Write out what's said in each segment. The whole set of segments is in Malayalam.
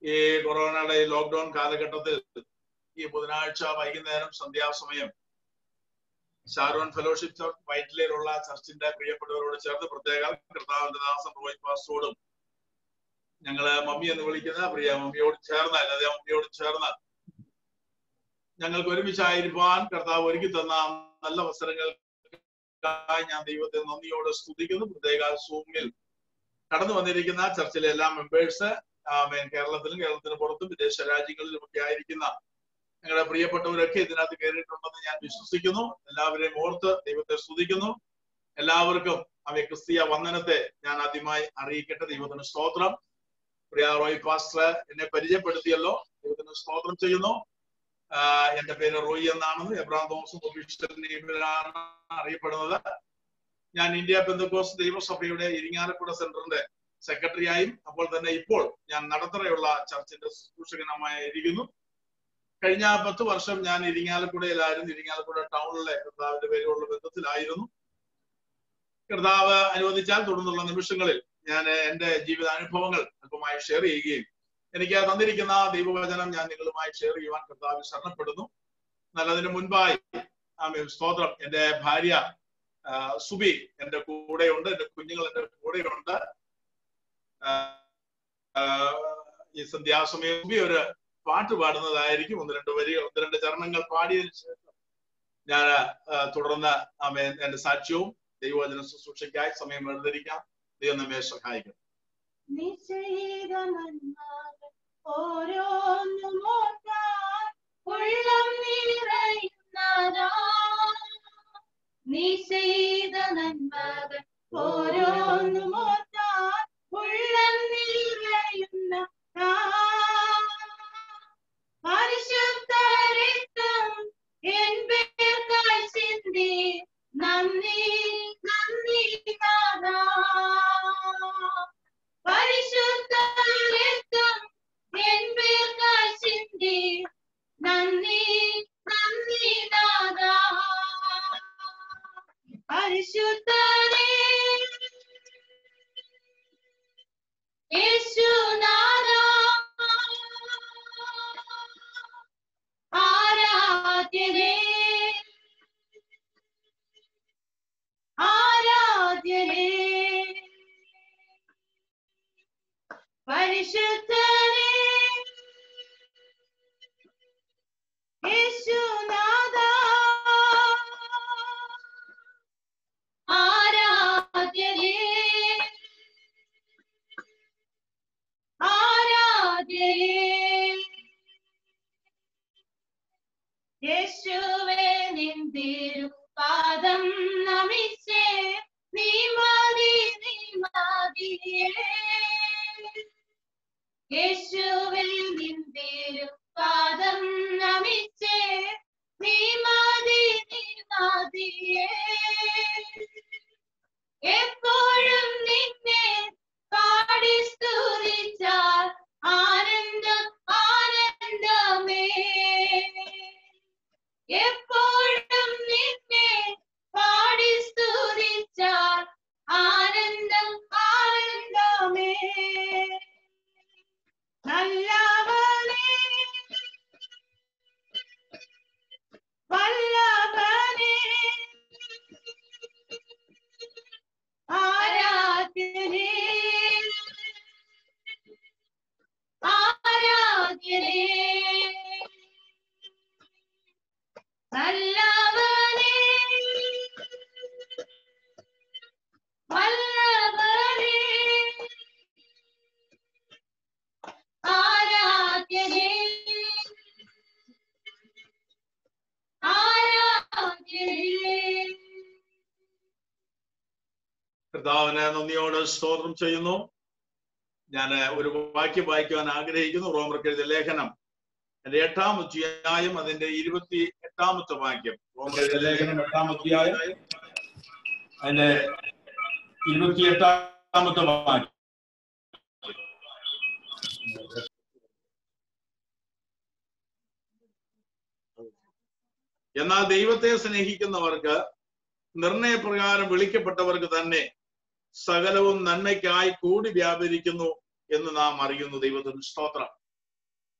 ഈ കൊറോണയുടെ ഈ ലോക്ക്ഡൌൺ കാലഘട്ടത്തിൽ ഈ ബുധനാഴ്ച വൈകുന്നേരം സന്ധ്യാസമയം ഷാരോൺ ഫെലോഷിപ്പ് ചർച്ച് വൈറ്റിലയിലുള്ള ചർച്ചിന്റെ പ്രിയപ്പെട്ടവരോട് ചേർന്ന് പ്രത്യേക കർത്താവിന്റെ ദാസൻ റോയ് പാസ്റ്റോടും ഞങ്ങള് മമ്മി എന്ന് വിളിക്കുന്ന പ്രിയ മമ്മിയോട് ചേർന്ന് അല്ലാതെ മമ്മിയോട് ചേർന്ന് ഞങ്ങൾക്ക് ഒരുമിച്ചായിരിക്കാൻ കർത്താവ് ഒരുക്കി തന്ന നല്ല അവസരങ്ങൾക്കായി ഞാൻ ദൈവത്തെ നന്ദിയോടെ സ്തുതിക്കുന്നു പ്രത്യേക സൂമിൽ കടന്നു വന്നിരിക്കുന്ന ചർച്ചിലെ എല്ലാ മെമ്പേഴ്സ് കേരളത്തിലും കേരളത്തിന് പുറത്തും വിദേശ രാജ്യങ്ങളിലും ഒക്കെ ആയിരിക്കുന്ന ഞങ്ങളുടെ പ്രിയപ്പെട്ടവരൊക്കെ ഇതിനകത്ത് കയറിയിട്ടുണ്ടെന്ന് ഞാൻ വിശ്വസിക്കുന്നു എല്ലാവരെയും ഓർത്ത് ദൈവത്തെ സ്തുതിക്കുന്നു എല്ലാവർക്കും അവയെ ക്രിസ്തീയ വന്ദനത്തെ ഞാൻ ആദ്യമായി അറിയിക്കട്ടെ ദൈവത്തിന് സ്തോത്രം പ്രിയ റോയ് പാസ്റ്റർ എന്നെ പരിചയപ്പെടുത്തിയല്ലോ ദൈവത്തിന് സ്തോത്രം ചെയ്യുന്നു ആഹ് എന്റെ പേര് റോയി എന്നാണ് എബ്രാം തോമസും ഒഫീഷ്യൽ നെയിമിലാണ് അറിയപ്പെടുന്നത് ഞാൻ ഇന്ത്യ ബന്ധുക്കോസ് ദൈവസഭയുടെ ഇരിങ്ങാലക്കുട സെന്ററിന്റെ സെക്രട്ടറിയായും അപ്പോൾ തന്നെ ഇപ്പോൾ ഞാൻ നടത്തറയുള്ള ചർച്ചിന്റെ ശുശ്രൂഷകനുമായി ഇരിക്കുന്നു കഴിഞ്ഞ പത്ത് വർഷം ഞാൻ ഇരിങ്ങാലക്കുടയിലായിരുന്നു ഇരിങ്ങാലക്കുട ടൗണിലെ കർത്താവിന്റെ പേരുള്ള ബന്ധത്തിലായിരുന്നു കർത്താവ് അനുവദിച്ചാൽ തുടർന്നുള്ള നിമിഷങ്ങളിൽ ഞാൻ എന്റെ ജീവിതാനുഭവങ്ങൾ അല്പമായി ഷെയർ ചെയ്യുകയും എനിക്ക് തന്നിരിക്കുന്ന ദൈവവചനം ഞാൻ നിങ്ങളുമായി ഷെയർ ചെയ്യുവാൻ കർത്താവ് ശരണപ്പെടുന്നു നല്ലതിന് മുൻപായി ആമേ സ്തോത്രം എന്റെ ഭാര്യ സുബി എന്റെ കൂടെയുണ്ട് എന്റെ കുഞ്ഞുങ്ങൾ എന്റെ കൂടെയുണ്ട് ഈ സന്ധ്യാസമയം സുബി ഒരു പാട്ട് പാടുന്നതായിരിക്കും ഒന്ന് രണ്ട് വരി ഒന്ന് രണ്ട് ചരണങ്ങൾ പാടിയതിനു ശേഷം ഞാൻ തുടർന്ന് ആമേ എന്റെ സാക്ഷ്യവും ദൈവവചന ശുശ്രൂഷയ്ക്കായി സമയം വേർതിരിക്കാം ദൈവം നമ്മെ സഹായിക്കും ഓരോന്നും ഓർത്താൽ ഉള്ളം നിറയുന്നതാ നീ ചെയ്ത നന്മകൾ ഓരോന്നും ഓർത്താൽ ഉള്ളം നിറയുന്നതാ പരിശുദ്ധ രക്തം എൻ പേർക്കായി ചിന്തി നന്ദി നന്ദി നാഥാ പരിശുദ്ധ രക്തം എൻ പേർക്കായി ചിന്തി നന്ദി നന്ദി നാഥാ പരിശുദ്ധരേ യേശുനാഥാ ആരാധ്യരേ ആരാധ്യരേ പരിശുദ്ധരേ യേശുനാഥ ആരാധ്യരേ ആരാധ്യരേ യേശുവേ നിന്തിരു പാദം നമിച്ചേ നീ മതി നീ മതിയേ യേശുവിൽ നിന്തിരു പാദം നമിച്ചേ നീ മതി നീ മതിയേ എപ്പോഴും നിന്നെ പാടി സ്തുതിച്ചാൽ ആനന്ദം ആനന്ദമേ എപ്പോഴും നിന്നെ പാടി സ്തുതിച്ചാൽ ആനന്ദം ആനന്ദമേ നല്ലവനേ വല്ലഭനേ ആരാധ്യനേ ആരാധ്യനേ നല്ലവനേ വല്ലഭനേ ആരാധ്യനേ ആരാധ്യനേ കർത്താവിനെ നന്ദിയോട് സ്തോത്രം ചെയ്യുന്നു ഞാൻ ഒരു വാക്യം വായിക്കുവാൻ ആഗ്രഹിക്കുന്നു റോമർക്ക് എഴുതിയ ലേഖനം എന്റെ എട്ടാം അധ്യായം അതിന്റെ ഇരുപത്തി എട്ടാമത്തെ വാക്യം റോമർ എഴുതിയ ലേഖനം എട്ടാം അധ്യായം അതിന്റെ ഇരുപത്തി എട്ടാമത്തെ വാക്യം എന്നാൽ ദൈവത്തെ സ്നേഹിക്കുന്നവർക്ക് നിർണയപ്രകാരം വിളിക്കപ്പെട്ടവർക്ക് തന്നെ സകലവും നന്മയ്ക്കായി കൂടി വ്യാപരിക്കുന്നു എന്ന് നാം അറിയുന്നു ദൈവത്തിന് സ്തോത്രം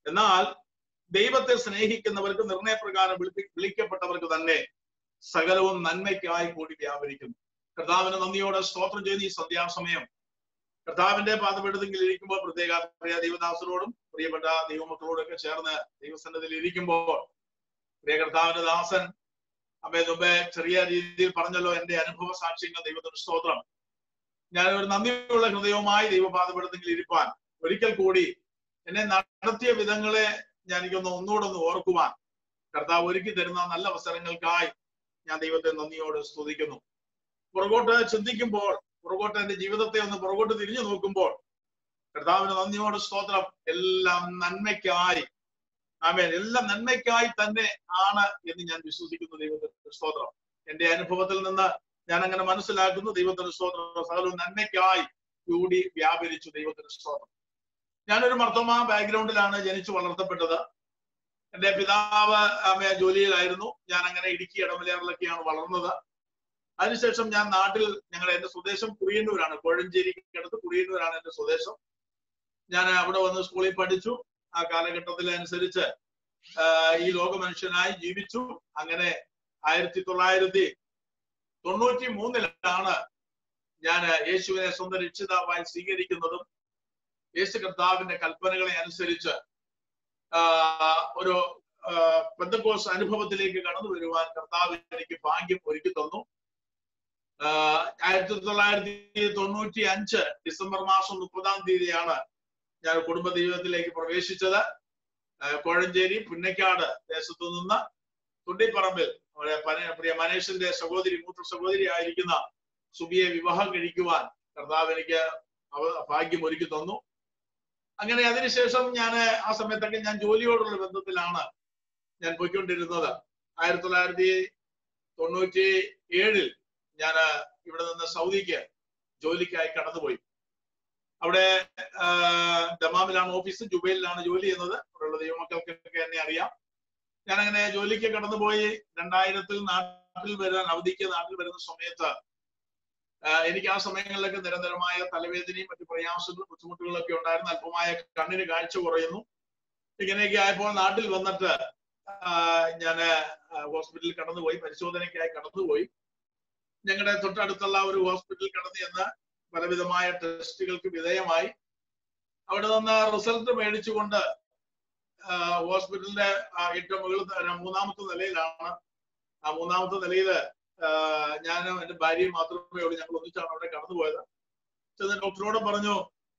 എന്നാൽ ദൈവത്തെ സ്നേഹിക്കുന്നവർക്ക് നിർണയപ്രകാരം വിളിപ്പി- വിളിക്കപ്പെട്ടവർക്ക് തന്നെ സകലവും നന്മയ്ക്കായി കൂടി വ്യാപരിക്കുന്നു കർത്താവിന് നന്ദിയോടെ സ്തോത്രം ചെയ്യുന്ന ഈ സന്ധ്യാസമയം കർത്താവിന്റെ പാദപീഠത്തിൽ ഇരിക്കുമ്പോൾ പ്രത്യേക പ്രിയ ദൈവദാസരോടും പ്രിയപ്പെട്ട ദൈവമക്കളോടൊക്കെ ചേർന്ന് ദൈവസന്നിധിയിൽ ഇരിക്കുമ്പോൾ പ്രിയ കർത്താവിന്റെ ദാസൻ അമ്മേ മുമ്പേ ചെറിയ രീതിയിൽ പറഞ്ഞല്ലോ എന്റെ അനുഭവ സാക്ഷ്യങ്ങൾ ദൈവത്തിന് സ്തോത്രം ഞാൻ ഒരു നന്ദിയുള്ള ഹൃദയവുമായി ദൈവപാദപീഠത്തിൽ ഇരിപ്പാൻ ഒരിക്കൽ കൂടി എന്നെ നടത്തിയ വിധങ്ങളെ ഞാൻ എനിക്കൊന്ന് ഒന്നുകൂടെ ഒന്ന് ഓർക്കുവാൻ കർത്താവ് ഒരുക്കി തരുന്ന നല്ല അവസരങ്ങൾക്കായി ഞാൻ ദൈവത്തെ നന്ദിയോട് സ്തുതിക്കുന്നു പുറകോട്ട് ചിന്തിക്കുമ്പോൾ പുറകോട്ട് എന്റെ ജീവിതത്തെ ഒന്ന് പുറകോട്ട് തിരിഞ്ഞു നോക്കുമ്പോൾ കർത്താവിന് നന്ദിയോട് സ്തോത്രം എല്ലാം നന്മയ്ക്കായി ആമേൻ എല്ലാം നന്മയ്ക്കായി തന്നെ ആണ് എന്ന് ഞാൻ വിശ്വസിക്കുന്നു ദൈവത്തിന്റെ സ്തോത്രം എന്റെ അനുഭവത്തിൽ നിന്ന് ഞാൻ അങ്ങനെ മനസ്സിലാക്കുന്നു ദൈവത്തിന്റെ സ്തോത്രം സകലവും നന്മയ്ക്കായി കൂടി വ്യാപരിച്ചു ദൈവത്തിന്റെ സ്തോത്രം ഞാനൊരു മർത്തമ ബാക്ക്ഗ്രൗണ്ടിലാണ് ജനിച്ചു വളർത്തപ്പെട്ടത് എന്റെ പിതാവ് ആമേ ജോലിയിലായിരുന്നു ഞാൻ അങ്ങനെ ഇടുക്കി ഇടമലയാറിലൊക്കെയാണ് വളർന്നത് അതിനുശേഷം ഞാൻ നാട്ടിൽ ഞങ്ങളുടെ എന്റെ സ്വദേശം കുറിയന്നൂരാണ് കോഴഞ്ചേരിക്ക് അടുത്ത് കുറിയന്നൂരാണ് എന്റെ സ്വദേശം ഞാൻ അവിടെ വന്ന് സ്കൂളിൽ പഠിച്ചു ആ കാലഘട്ടത്തിൽ അനുസരിച്ച് ഈ ലോക മനുഷ്യനായി ജീവിച്ചു അങ്ങനെ ആയിരത്തി തൊള്ളായിരത്തി തൊണ്ണൂറ്റി മൂന്നിലാണ് ഞാൻ യേശുവിനെ സ്വന്തം രക്ഷിതാവായി സ്വീകരിക്കുന്നതും യേശു കർത്താവിന്റെ കൽപ്പനകളെ അനുസരിച്ച് ഒരു പെന്തക്കോസ് അനുഭവത്തിലേക്ക് കടന്നു വരുവാൻ കർത്താവ് എനിക്ക് ഭാഗ്യം ഒരുക്കി തന്നു ആയിരത്തി തൊള്ളായിരത്തി തൊണ്ണൂറ്റി അഞ്ച് ഡിസംബർ മാസം മുപ്പതാം തീയതിയാണ് ഞാൻ കുടുംബ ജീവിതത്തിലേക്ക് പ്രവേശിച്ചത് കോഴഞ്ചേരി പുന്നക്കാട് ദേശത്തു നിന്ന് തുണ്ടിപ്പറമ്പിൽ പ്രിയ മനേഷിന്റെ സഹോദരി മൂത്ത സഹോദരി ആയിരിക്കുന്ന സുബിയെ വിവാഹം കഴിക്കുവാൻ കർത്താവ് എനിക്ക് ഭാഗ്യം ഒരുക്കി തന്നു അങ്ങനെ അതിനുശേഷം ഞാൻ ആ സമയത്തൊക്കെ ഞാൻ ജോലിയോടുള്ള ബന്ധത്തിലാണ് ഞാൻ പോയിക്കൊണ്ടിരുന്നത് ആയിരത്തി തൊള്ളായിരത്തി തൊണ്ണൂറ്റി ഏഴിൽ ഞാൻ ഇവിടെ നിന്ന് സൗദിക്ക് ജോലിക്കായി കടന്നുപോയി അവിടെ ദമാമിലാണ് ഓഫീസ് ജുബൈലിലാണ് ജോലി ചെയ്യുന്നത് അവിടെയുള്ള ദൈവമക്കൾക്കൊക്കെ എന്നെ അറിയാം ഞാൻ അങ്ങനെ ജോലിക്ക് കടന്നുപോയി രണ്ടായിരത്തിൽ നാട്ടിൽ വരാൻ അവധിക്ക് നാട്ടിൽ വരുന്ന സമയത്ത് എനിക്ക് ആ സമയങ്ങളിലൊക്കെ നിരന്തരമായ തലവേദനയും മറ്റു പ്രയാസങ്ങളും ബുദ്ധിമുട്ടുകളൊക്കെ ഉണ്ടായിരുന്നു അല്പമായ കണ്ണിന് കാഴ്ച കുറയുന്നു ഇങ്ങനെയൊക്കെ ആയപ്പോൾ നാട്ടിൽ വന്നിട്ട് ഞാൻ ഹോസ്പിറ്റലിൽ കടന്നുപോയി പരിശോധനയ്ക്കായി കടന്നുപോയി ഞങ്ങളുടെ തൊട്ടടുത്തുള്ള ഒരു ഹോസ്പിറ്റലിൽ കടന്നു ചെന്ന് പലവിധമായ ടെസ്റ്റുകൾക്ക് വിധേയമായി അവിടെ നിന്ന് റിസൾട്ട് മേടിച്ചുകൊണ്ട് ഹോസ്പിറ്റലിന്റെ ഏറ്റവും മുകളിൽ മൂന്നാമത്തെ നിലയിലാണ് ആ മൂന്നാമത്തെ നിലയില് ഞാനും എന്റെ ഭാര്യയും മാത്രമേ ഉള്ളൂ ഞങ്ങൾ ഒന്നിച്ചാണ് അവിടെ കടന്നുപോയത് ചെന്ന് ഡോക്ടറോട് പറഞ്ഞു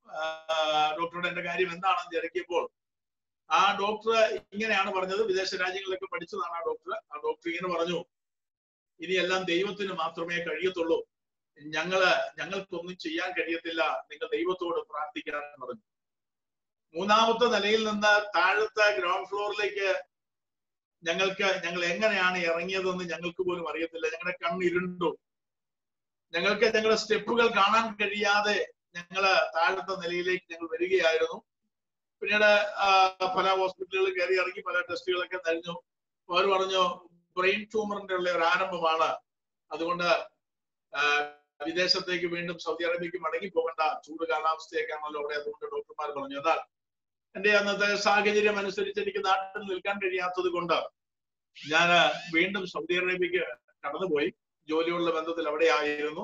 ഡോക്ടറോട് എന്റെ കാര്യം എന്താണെന്ന് തിരക്കിയപ്പോൾ ആ ഡോക്ടർ ഇങ്ങനെയാണ് പറഞ്ഞത് വിദേശ രാജ്യങ്ങളിലൊക്കെ പഠിച്ചതാണ് ആ ഡോക്ടർ ആ ഡോക്ടർ ഇങ്ങനെ പറഞ്ഞു ഇനിയെല്ലാം ദൈവത്തിന് മാത്രമേ കഴിയത്തുള്ളൂ ഞങ്ങള് ഞങ്ങൾക്കൊന്നും ചെയ്യാൻ കഴിയത്തില്ല നിങ്ങൾ ദൈവത്തോട് പ്രാർത്ഥിക്കാൻ പറഞ്ഞു മൂന്നാമത്തെ നിലയിൽ നിന്ന് താഴത്തെ ഗ്രൗണ്ട് ഫ്ലോറിലേക്ക് ഞങ്ങൾക്ക് ഞങ്ങൾ എങ്ങനെയാണ് ഇറങ്ങിയതെന്ന് ഞങ്ങൾക്ക് പോലും അറിയത്തില്ല ഞങ്ങളുടെ കണ്ണിരുണ്ടു ഞങ്ങൾക്ക് ഞങ്ങളുടെ സ്റ്റെപ്പുകൾ കാണാൻ കഴിയാതെ ഞങ്ങള് താഴത്തെ നിലയിലേക്ക് ഞങ്ങൾ വരികയായിരുന്നു പിന്നീട് പല ഹോസ്പിറ്റലുകളിൽ കയറി ഇറങ്ങി പല ടെസ്റ്റുകളൊക്കെ കഴിഞ്ഞു അവർ പറഞ്ഞു ബ്രെയിൻ ട്യൂമറിന്റെ ഉള്ള ഒരു ആരംഭമാണ് അതുകൊണ്ട് വിദേശത്തേക്ക് വീണ്ടും സൗദി അറേബ്യക്ക് മടങ്ങി പോകേണ്ട ചൂട് കാലാവസ്ഥയൊക്കെയാണല്ലോ അവിടെ അതുകൊണ്ട് ഡോക്ടർമാർ പറഞ്ഞു എന്നാൽ എന്റെ അന്നത്തെ സാഹചര്യം അനുസരിച്ച് എനിക്ക് നാട്ടിൽ നിൽക്കാൻ കഴിയാത്തത് കൊണ്ട് ഞാൻ വീണ്ടും സൗദി അറേബ്യക്ക് കടന്നുപോയി ജോലിയുള്ള ബന്ധത്തിൽ അവിടെ ആയിരുന്നു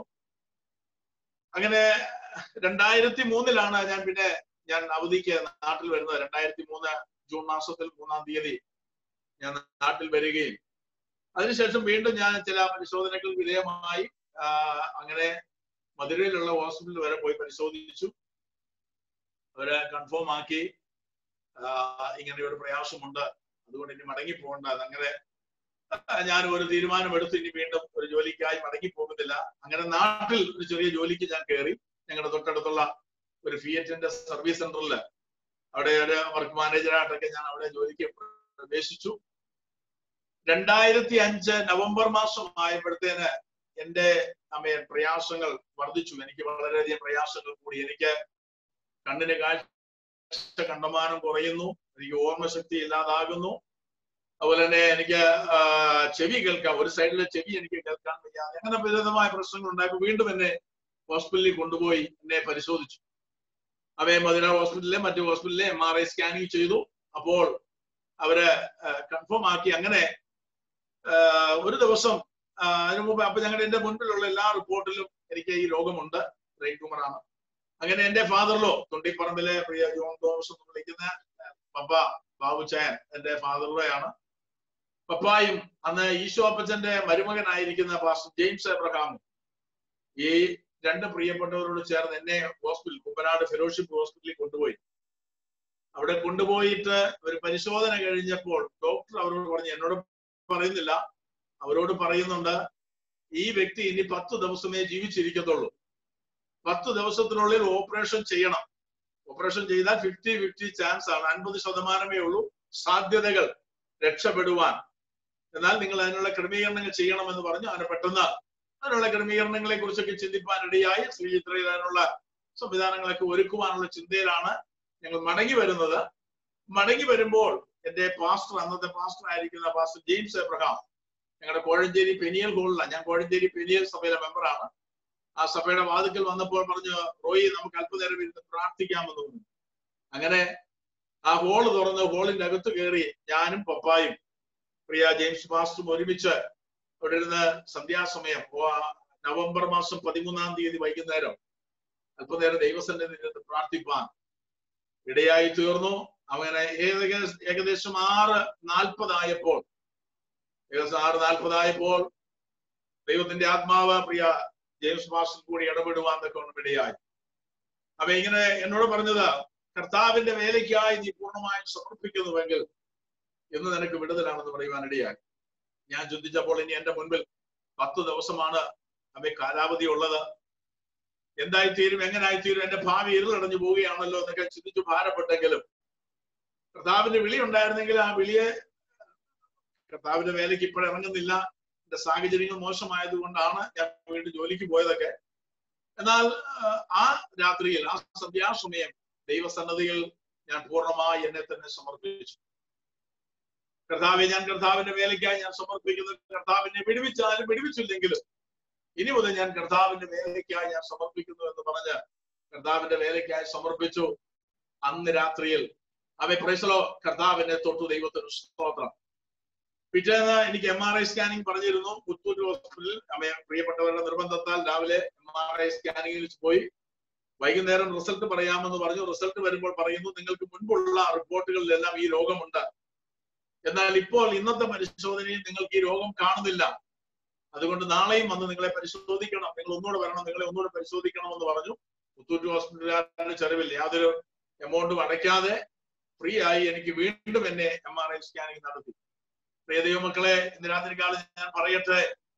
അങ്ങനെ രണ്ടായിരത്തി മൂന്നിലാണ് ഞാൻ പിന്നെ ഞാൻ അവധിക്ക് നാട്ടിൽ വരുന്നത് രണ്ടായിരത്തി മൂന്ന് ജൂൺ മാസത്തിൽ മൂന്നാം തീയതി ഞാൻ നാട്ടിൽ വരികയും അതിനുശേഷം വീണ്ടും ഞാൻ ചില പരിശോധനകൾ വിധേയമായി അങ്ങനെ മധുരയിലുള്ള ഹോസ്പിറ്റലിൽ വരെ പോയി പരിശോധിച്ചു അവരെ കൺഫേം ആക്കി ഇങ്ങനെ ഒരു പ്രയാസമുണ്ട് അതുകൊണ്ട് ഇനി മടങ്ങി പോകണ്ട അങ്ങനെ ഞാൻ ഒരു തീരുമാനമെടുത്ത് ഇനി വീണ്ടും ഒരു ജോലിക്കായി മടങ്ങി പോകുന്നില്ല അങ്ങനെ നാട്ടിൽ ഒരു ചെറിയ ജോലിക്ക് ഞാൻ കയറി ഞങ്ങളുടെ തൊട്ടടുത്തുള്ള ഒരു ഫിയറ്റിന്റെ സർവീസ് സെന്ററിൽ അവിടെ ഒരു വർക്ക് മാനേജറായിട്ടൊക്കെ ഞാൻ അവിടെ ജോലിക്ക് പ്രവേശിച്ചു രണ്ടായിരത്തി അഞ്ച് നവംബർ മാസം ആയപ്പോഴത്തേന് എന്റെ അമ്മയെ പ്രയാസങ്ങൾ വർദ്ധിച്ചു എനിക്ക് വളരെയധികം പ്രയാസങ്ങൾ കൂടി എനിക്ക് കണ്ണിന് കാഴ്ച കണ്ടമാനം കുറയുന്നു എനിക്ക് ഓർമ്മശക്തി ഇല്ലാതാകുന്നു അതുപോലെ തന്നെ എനിക്ക് ചെവി കേൾക്കാം ഒരു സൈഡിലെ ചെവി എനിക്ക് കേൾക്കാൻ വയ്യാതെ അങ്ങനെ വിവിധമായ പ്രശ്നങ്ങൾ ഉണ്ടായപ്പോൾ വീണ്ടും എന്നെ ഹോസ്പിറ്റലിൽ കൊണ്ടുപോയി എന്നെ പരിശോധിച്ചു അവയെ മധുര ഹോസ്പിറ്റലിലെ മറ്റു ഹോസ്പിറ്റലിലെ എം ആർ ഐ സ്കാനിങ് ചെയ്തു അപ്പോൾ അവര് കൺഫേം ആക്കി അങ്ങനെ ആ, ഒരു ദിവസം ആ, അതിനു മുമ്പ് അപ്പൊ ഞങ്ങളുടെ എന്റെ മുൻപിലുള്ള എല്ലാ റിപ്പോർട്ടിലും എനിക്ക് ഈ രോഗമുണ്ട് ബ്രെയിൻ ട്യൂമറാണ് അങ്ങനെ എന്റെ ഫാദറിലോ തൊണ്ടിപ്പറമ്പിലെ പ്രിയ ജോൺ തോമസ് എന്ന് വിളിക്കുന്ന പപ്പ ബാബു ചായൻ എന്റെ ഫാദറിലെയാണ് പപ്പായും അന്ന് ഈശോ അപ്പച്ചന്റെ മരുമകനായിരിക്കുന്ന പാസ്റ്റർ ജെയിംസ് എബ്രഹാമും ഈ രണ്ട് പ്രിയപ്പെട്ടവരോട് ചേർന്ന് എന്നെ ഹോസ്പിറ്റൽ കുമ്പനാട് ഫെലോഷിപ്പ് ഹോസ്പിറ്റലിൽ കൊണ്ടുപോയി അവിടെ കൊണ്ടുപോയിട്ട് ഒരു പരിശോധന കഴിഞ്ഞപ്പോൾ ഡോക്ടർ അവരോട് പറഞ്ഞു എന്നോട് പറയുന്നില്ല അവരോട് പറയുന്നുണ്ട് ഈ വ്യക്തി ഇനി പത്ത് ദിവസമേ ജീവിച്ചിരിക്കത്തുള്ളൂ പത്ത് ദിവസത്തിനുള്ളിൽ ഓപ്പറേഷൻ ചെയ്യണം ഓപ്പറേഷൻ ചെയ്താൽ ഫിഫ്റ്റി ഫിഫ്റ്റി ചാൻസ് ആണ് അൻപത് ശതമാനമേ ഉള്ളൂ സാധ്യതകൾ രക്ഷപ്പെടുവാൻ എന്നാൽ നിങ്ങൾ അതിനുള്ള ക്രമീകരണങ്ങൾ ചെയ്യണമെന്ന് പറഞ്ഞു അങ്ങനെ പെട്ടെന്ന് അതിനുള്ള ക്രമീകരണങ്ങളെ കുറിച്ചൊക്കെ ചിന്തിപ്പാൻ ഇടയായി ശ്രീചിത്രയിൽ അതിനുള്ള സംവിധാനങ്ങളൊക്കെ ഒരുക്കുവാനുള്ള ചിന്തയിലാണ് ഞങ്ങൾ മടങ്ങി വരുന്നത് മടങ്ങി വരുമ്പോൾ എന്റെ പാസ്റ്റർ അന്നത്തെ പാസ്റ്റർ ആയിരിക്കുന്ന പാസ്റ്റർ ജെയിംസ് എബ്രഹാം ഞങ്ങളുടെ കോഴഞ്ചേരി പെനിയൽ ഹോളിലാണ് ഞാൻ കോഴഞ്ചേരി പെനിയൽ സഭയിലെ മെമ്പറാണ് ആ സഭയുടെ വാതിക്കൽ വന്നപ്പോൾ പറഞ്ഞു റോയി നമുക്ക് അല്പനേരം ഇരുന്ന് പ്രാർത്ഥിക്കാമെന്ന് പറഞ്ഞു അങ്ങനെ ആ ഹോള് തുറന്ന് ഹോളിന്റെ അകത്ത് കയറി ഞാനും പപ്പായും പ്രിയ ജെയിംസ് പാസ്റ്ററും ഒരുമിച്ച് അവിടെ ഇരുന്ന് സന്ധ്യാസമയം ഓ, ആ നവംബർ മാസം പതിമൂന്നാം തീയതി വൈകുന്നേരം അല്പനേരം ദൈവസന്നിധിയിൽ നിന്ന് പ്രാർത്ഥിപ്പാൻ ഇടയായി തീർന്നു അങ്ങനെ ഏകദേശം ഏകദേശം ആറ് നാൽപ്പതായപ്പോൾ ഏകദേശം ആറ് നാൽപ്പതായപ്പോൾ ദൈവത്തിന്റെ ആത്മാവ് പ്രിയ ജെയിംസ് മാസ്റ്റർ കൂടി ഇടപെടുവാൻ തൊക്കെ ഇടയായി അപ്പൊ ഇങ്ങനെ എന്നോട് പറഞ്ഞത് കർത്താവിന്റെ വേലയ്ക്കായി നീ പൂർണ്ണമായും സമർപ്പിക്കുന്നുവെങ്കിൽ എന്ന് നിനക്ക് വിടുതലാണെന്ന് പറയുവാൻ ഇടയായി ഞാൻ ചിന്തിച്ചപ്പോൾ ഇനി എന്റെ മുൻപിൽ പത്ത് ദിവസമാണ് അവ കാലാവധി ഉള്ളത് എന്തായിത്തീരും എങ്ങനായിത്തീരും എന്റെ ഭാവി ഇരുളടഞ്ഞു പോവുകയാണല്ലോ എന്നൊക്കെ ചിന്തിച്ചു ഭാരപ്പെട്ടെങ്കിലും കർത്താവിന്റെ വിളി ഉണ്ടായിരുന്നെങ്കിൽ ആ വിളിയെ കർത്താവിന്റെ വേലയ്ക്ക് ഇപ്പോൾ ഇറങ്ങുന്നില്ല എന്റെ സാഹചര്യങ്ങൾ മോശമായത് കൊണ്ടാണ് ഞാൻ വീണ്ടും ജോലിക്ക് പോയതൊക്കെ എന്നാൽ ആ, ആ രാത്രിയിൽ ആ സന്ധ്യാസമയം ദൈവസന്നതിയിൽ ഞാൻ പൂർണ്ണമായി എന്നെ തന്നെ സമർപ്പിച്ചു കർത്താവെ ഞാൻ കർത്താവിന്റെ വേലയ്ക്കായി ഞാൻ സമർപ്പിക്കുന്നു കർത്താവിനെ വിടുവിച്ചാലും വിടുവിച്ചില്ലെങ്കിലും ഇനി മുതൽ ഞാൻ കർത്താവിന്റെ വേലയ്ക്കായി ഞാൻ സമർപ്പിക്കുന്നു എന്ന് പറഞ്ഞ് കർത്താവിന്റെ വേലയ്ക്കായി സമർപ്പിച്ചു അന്ന് രാത്രിയിൽ അവയെ പ്രൈസലോ കർത്താവിനെ തൊട്ടു ദൈവത്തിന് സ്തോത്രം പിറ്റേന്ന് എനിക്ക് എം ആർ ഐ സ്കാനിങ് പറഞ്ഞിരുന്നു പുത്തൂർ ഹോസ്പിറ്റലിൽ അമ്മ പ്രിയപ്പെട്ടവരുടെ നിർബന്ധത്താൽ രാവിലെ എം ആർ ഐ സ്കാനിങ്ങിൽ പോയി വൈകുന്നേരം റിസൾട്ട് പറയാമെന്ന് പറഞ്ഞു റിസൾട്ട് വരുമ്പോൾ പറയുന്നു നിങ്ങൾക്ക് മുൻപുള്ള റിപ്പോർട്ടുകളിലെല്ലാം ഈ രോഗമുണ്ട് എന്നാൽ ഇപ്പോൾ ഇന്നത്തെ പരിശോധനയിൽ നിങ്ങൾക്ക് ഈ രോഗം കാണുന്നില്ല അതുകൊണ്ട് നാളെയും വന്ന് നിങ്ങളെ പരിശോധിക്കണം നിങ്ങൾ ഒന്നുകൂടെ വരണം നിങ്ങളെ ഒന്നുകൂടെ പരിശോധിക്കണം എന്ന് പറഞ്ഞു പുത്തൂർ ഹോസ്പിറ്റലുകാരുടെ ചെലവിൽ യാതൊരു എമൗണ്ടും അടയ്ക്കാതെ ഫ്രീ ആയി എനിക്ക് വീണ്ടും എന്നെ എം ആർ ഐ സ്കാനിങ് നടത്തി പ്രിയ ദൈവമക്കളെ ഇന്ന് രാത്രി കാലം ഞാൻ പറയട്ടെ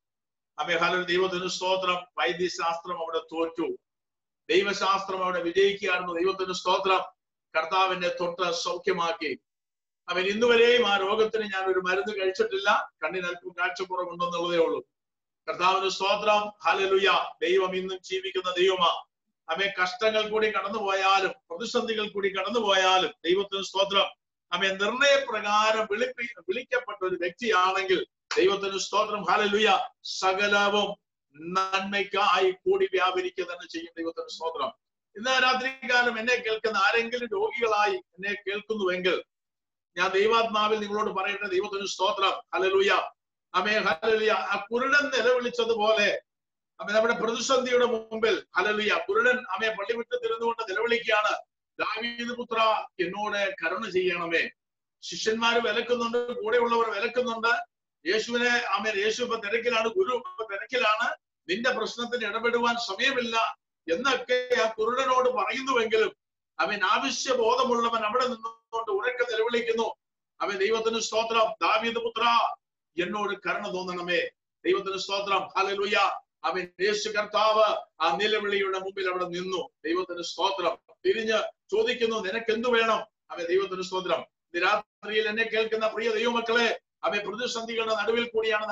അമേഹാല ദൈവത്തിന് സ്തോത്രം വൈദ്യശാസ്ത്രം അവിടെ തോറ്റു ദൈവശാസ്ത്രം അവിടെ വിജയിക്കുകയായിരുന്നു ദൈവത്തിന് സ്തോത്രം കർത്താവിനെ തൊട്ട് സൗഖ്യമാക്കി അവൻ ഇന്നുവരെയും ആ രോഗത്തിന് ഞാൻ ഒരു മരുന്ന് കഴിച്ചിട്ടില്ല കണ്ണിന് അല്പം കാഴ്ചക്കുറവുണ്ടെന്നുള്ളതേ ഉള്ളൂ കർത്താവിന് സ്തോത്രം ഹലലുയ ദൈവം ഇന്നും ജീവിക്കുന്ന ദൈവമാ അവൻ കഷ്ടങ്ങൾ കൂടി കടന്നുപോയാലും പ്രതിസന്ധികൾ കൂടി കടന്നുപോയാലും ദൈവത്തിന് സ്തോത്രം അവൻ നിർണയപ്രകാരം വിളിപ്പി വിളിക്കപ്പെട്ട ഒരു വ്യക്തിയാണെങ്കിൽ ദൈവത്തിന് സ്തോത്രം ഹലലുയ സകലവും നന്മയ്ക്കായി കൂടി വ്യാപരിക്കുക തന്നെ ചെയ്യും ദൈവത്തിന് സ്തോത്രം ഇന്ന് രാത്രികാലം എന്നെ കേൾക്കുന്ന ആരെങ്കിലും രോഗികളായി എന്നെ കേൾക്കുന്നുവെങ്കിൽ ഞാൻ ദൈവാത്മാവിൽ നിങ്ങളോട് പറയട്ടെ ദൈവത്തിന് സ്തോത്രം ഹലലുയ അമേ ഹലലുയ ആ കുരുടൻ നിലവിളിച്ചതുപോലെ അമ്മ നമ്മുടെ പ്രതിസന്ധിയുടെ മുമ്പിൽ ഹലലുയ കുരുടൻ അമ്മയെ പള്ളി വിട്ട് തിരുന്നുകൊണ്ട് നിലവിളിക്കുകയാണ് ദാവീദ് പുത്ര എന്നോട് കരുണ ചെയ്യണമേ ശിഷ്യന്മാര് വിലക്കുന്നുണ്ട് കൂടെയുള്ളവർ വിലക്കുന്നുണ്ട് യേശുവിനെ അമ്മ യേശു ഇപ്പൊ തിരക്കിലാണ് ഗുരു ഇപ്പൊ തിരക്കിലാണ് നിന്റെ പ്രശ്നത്തിന് ഇടപെടുവാൻ സമയമില്ല എന്നൊക്കെ ആ കുരുടനോട് പറയുന്നുവെങ്കിലും അവൻ ആവശ്യബോധമുള്ളവൻ അവിടെ നിന്നുകൊണ്ട് ഉറക്കെ നിലവിളിക്കുന്നു അവൻ ദൈവത്തിന് സ്തോത്രം ദാവീദ് പുത്ര എന്നോട് കരുണ തോന്നണമേ ദൈവത്തിന് സ്തോത്രം ഹലലുയ അവൻ യേശു കർത്താവ് ആ നിലവിളിയുടെ മുമ്പിൽ അവിടെ നിന്നു ദൈവത്തിന് സ്തോത്രം തിരിഞ്ഞ് ചോദിക്കുന്നു നിനക്ക് എന്തു വേണം അവൻ ദൈവത്തിന് സ്തോത്രം ഇന്ന് രാത്രിയിൽ എന്നെ കേൾക്കുന്ന പ്രിയ ദൈവമക്കളെ അവൻ പ്രതിസന്ധികളുടെ നടുവിൽ കൂടിയാണ്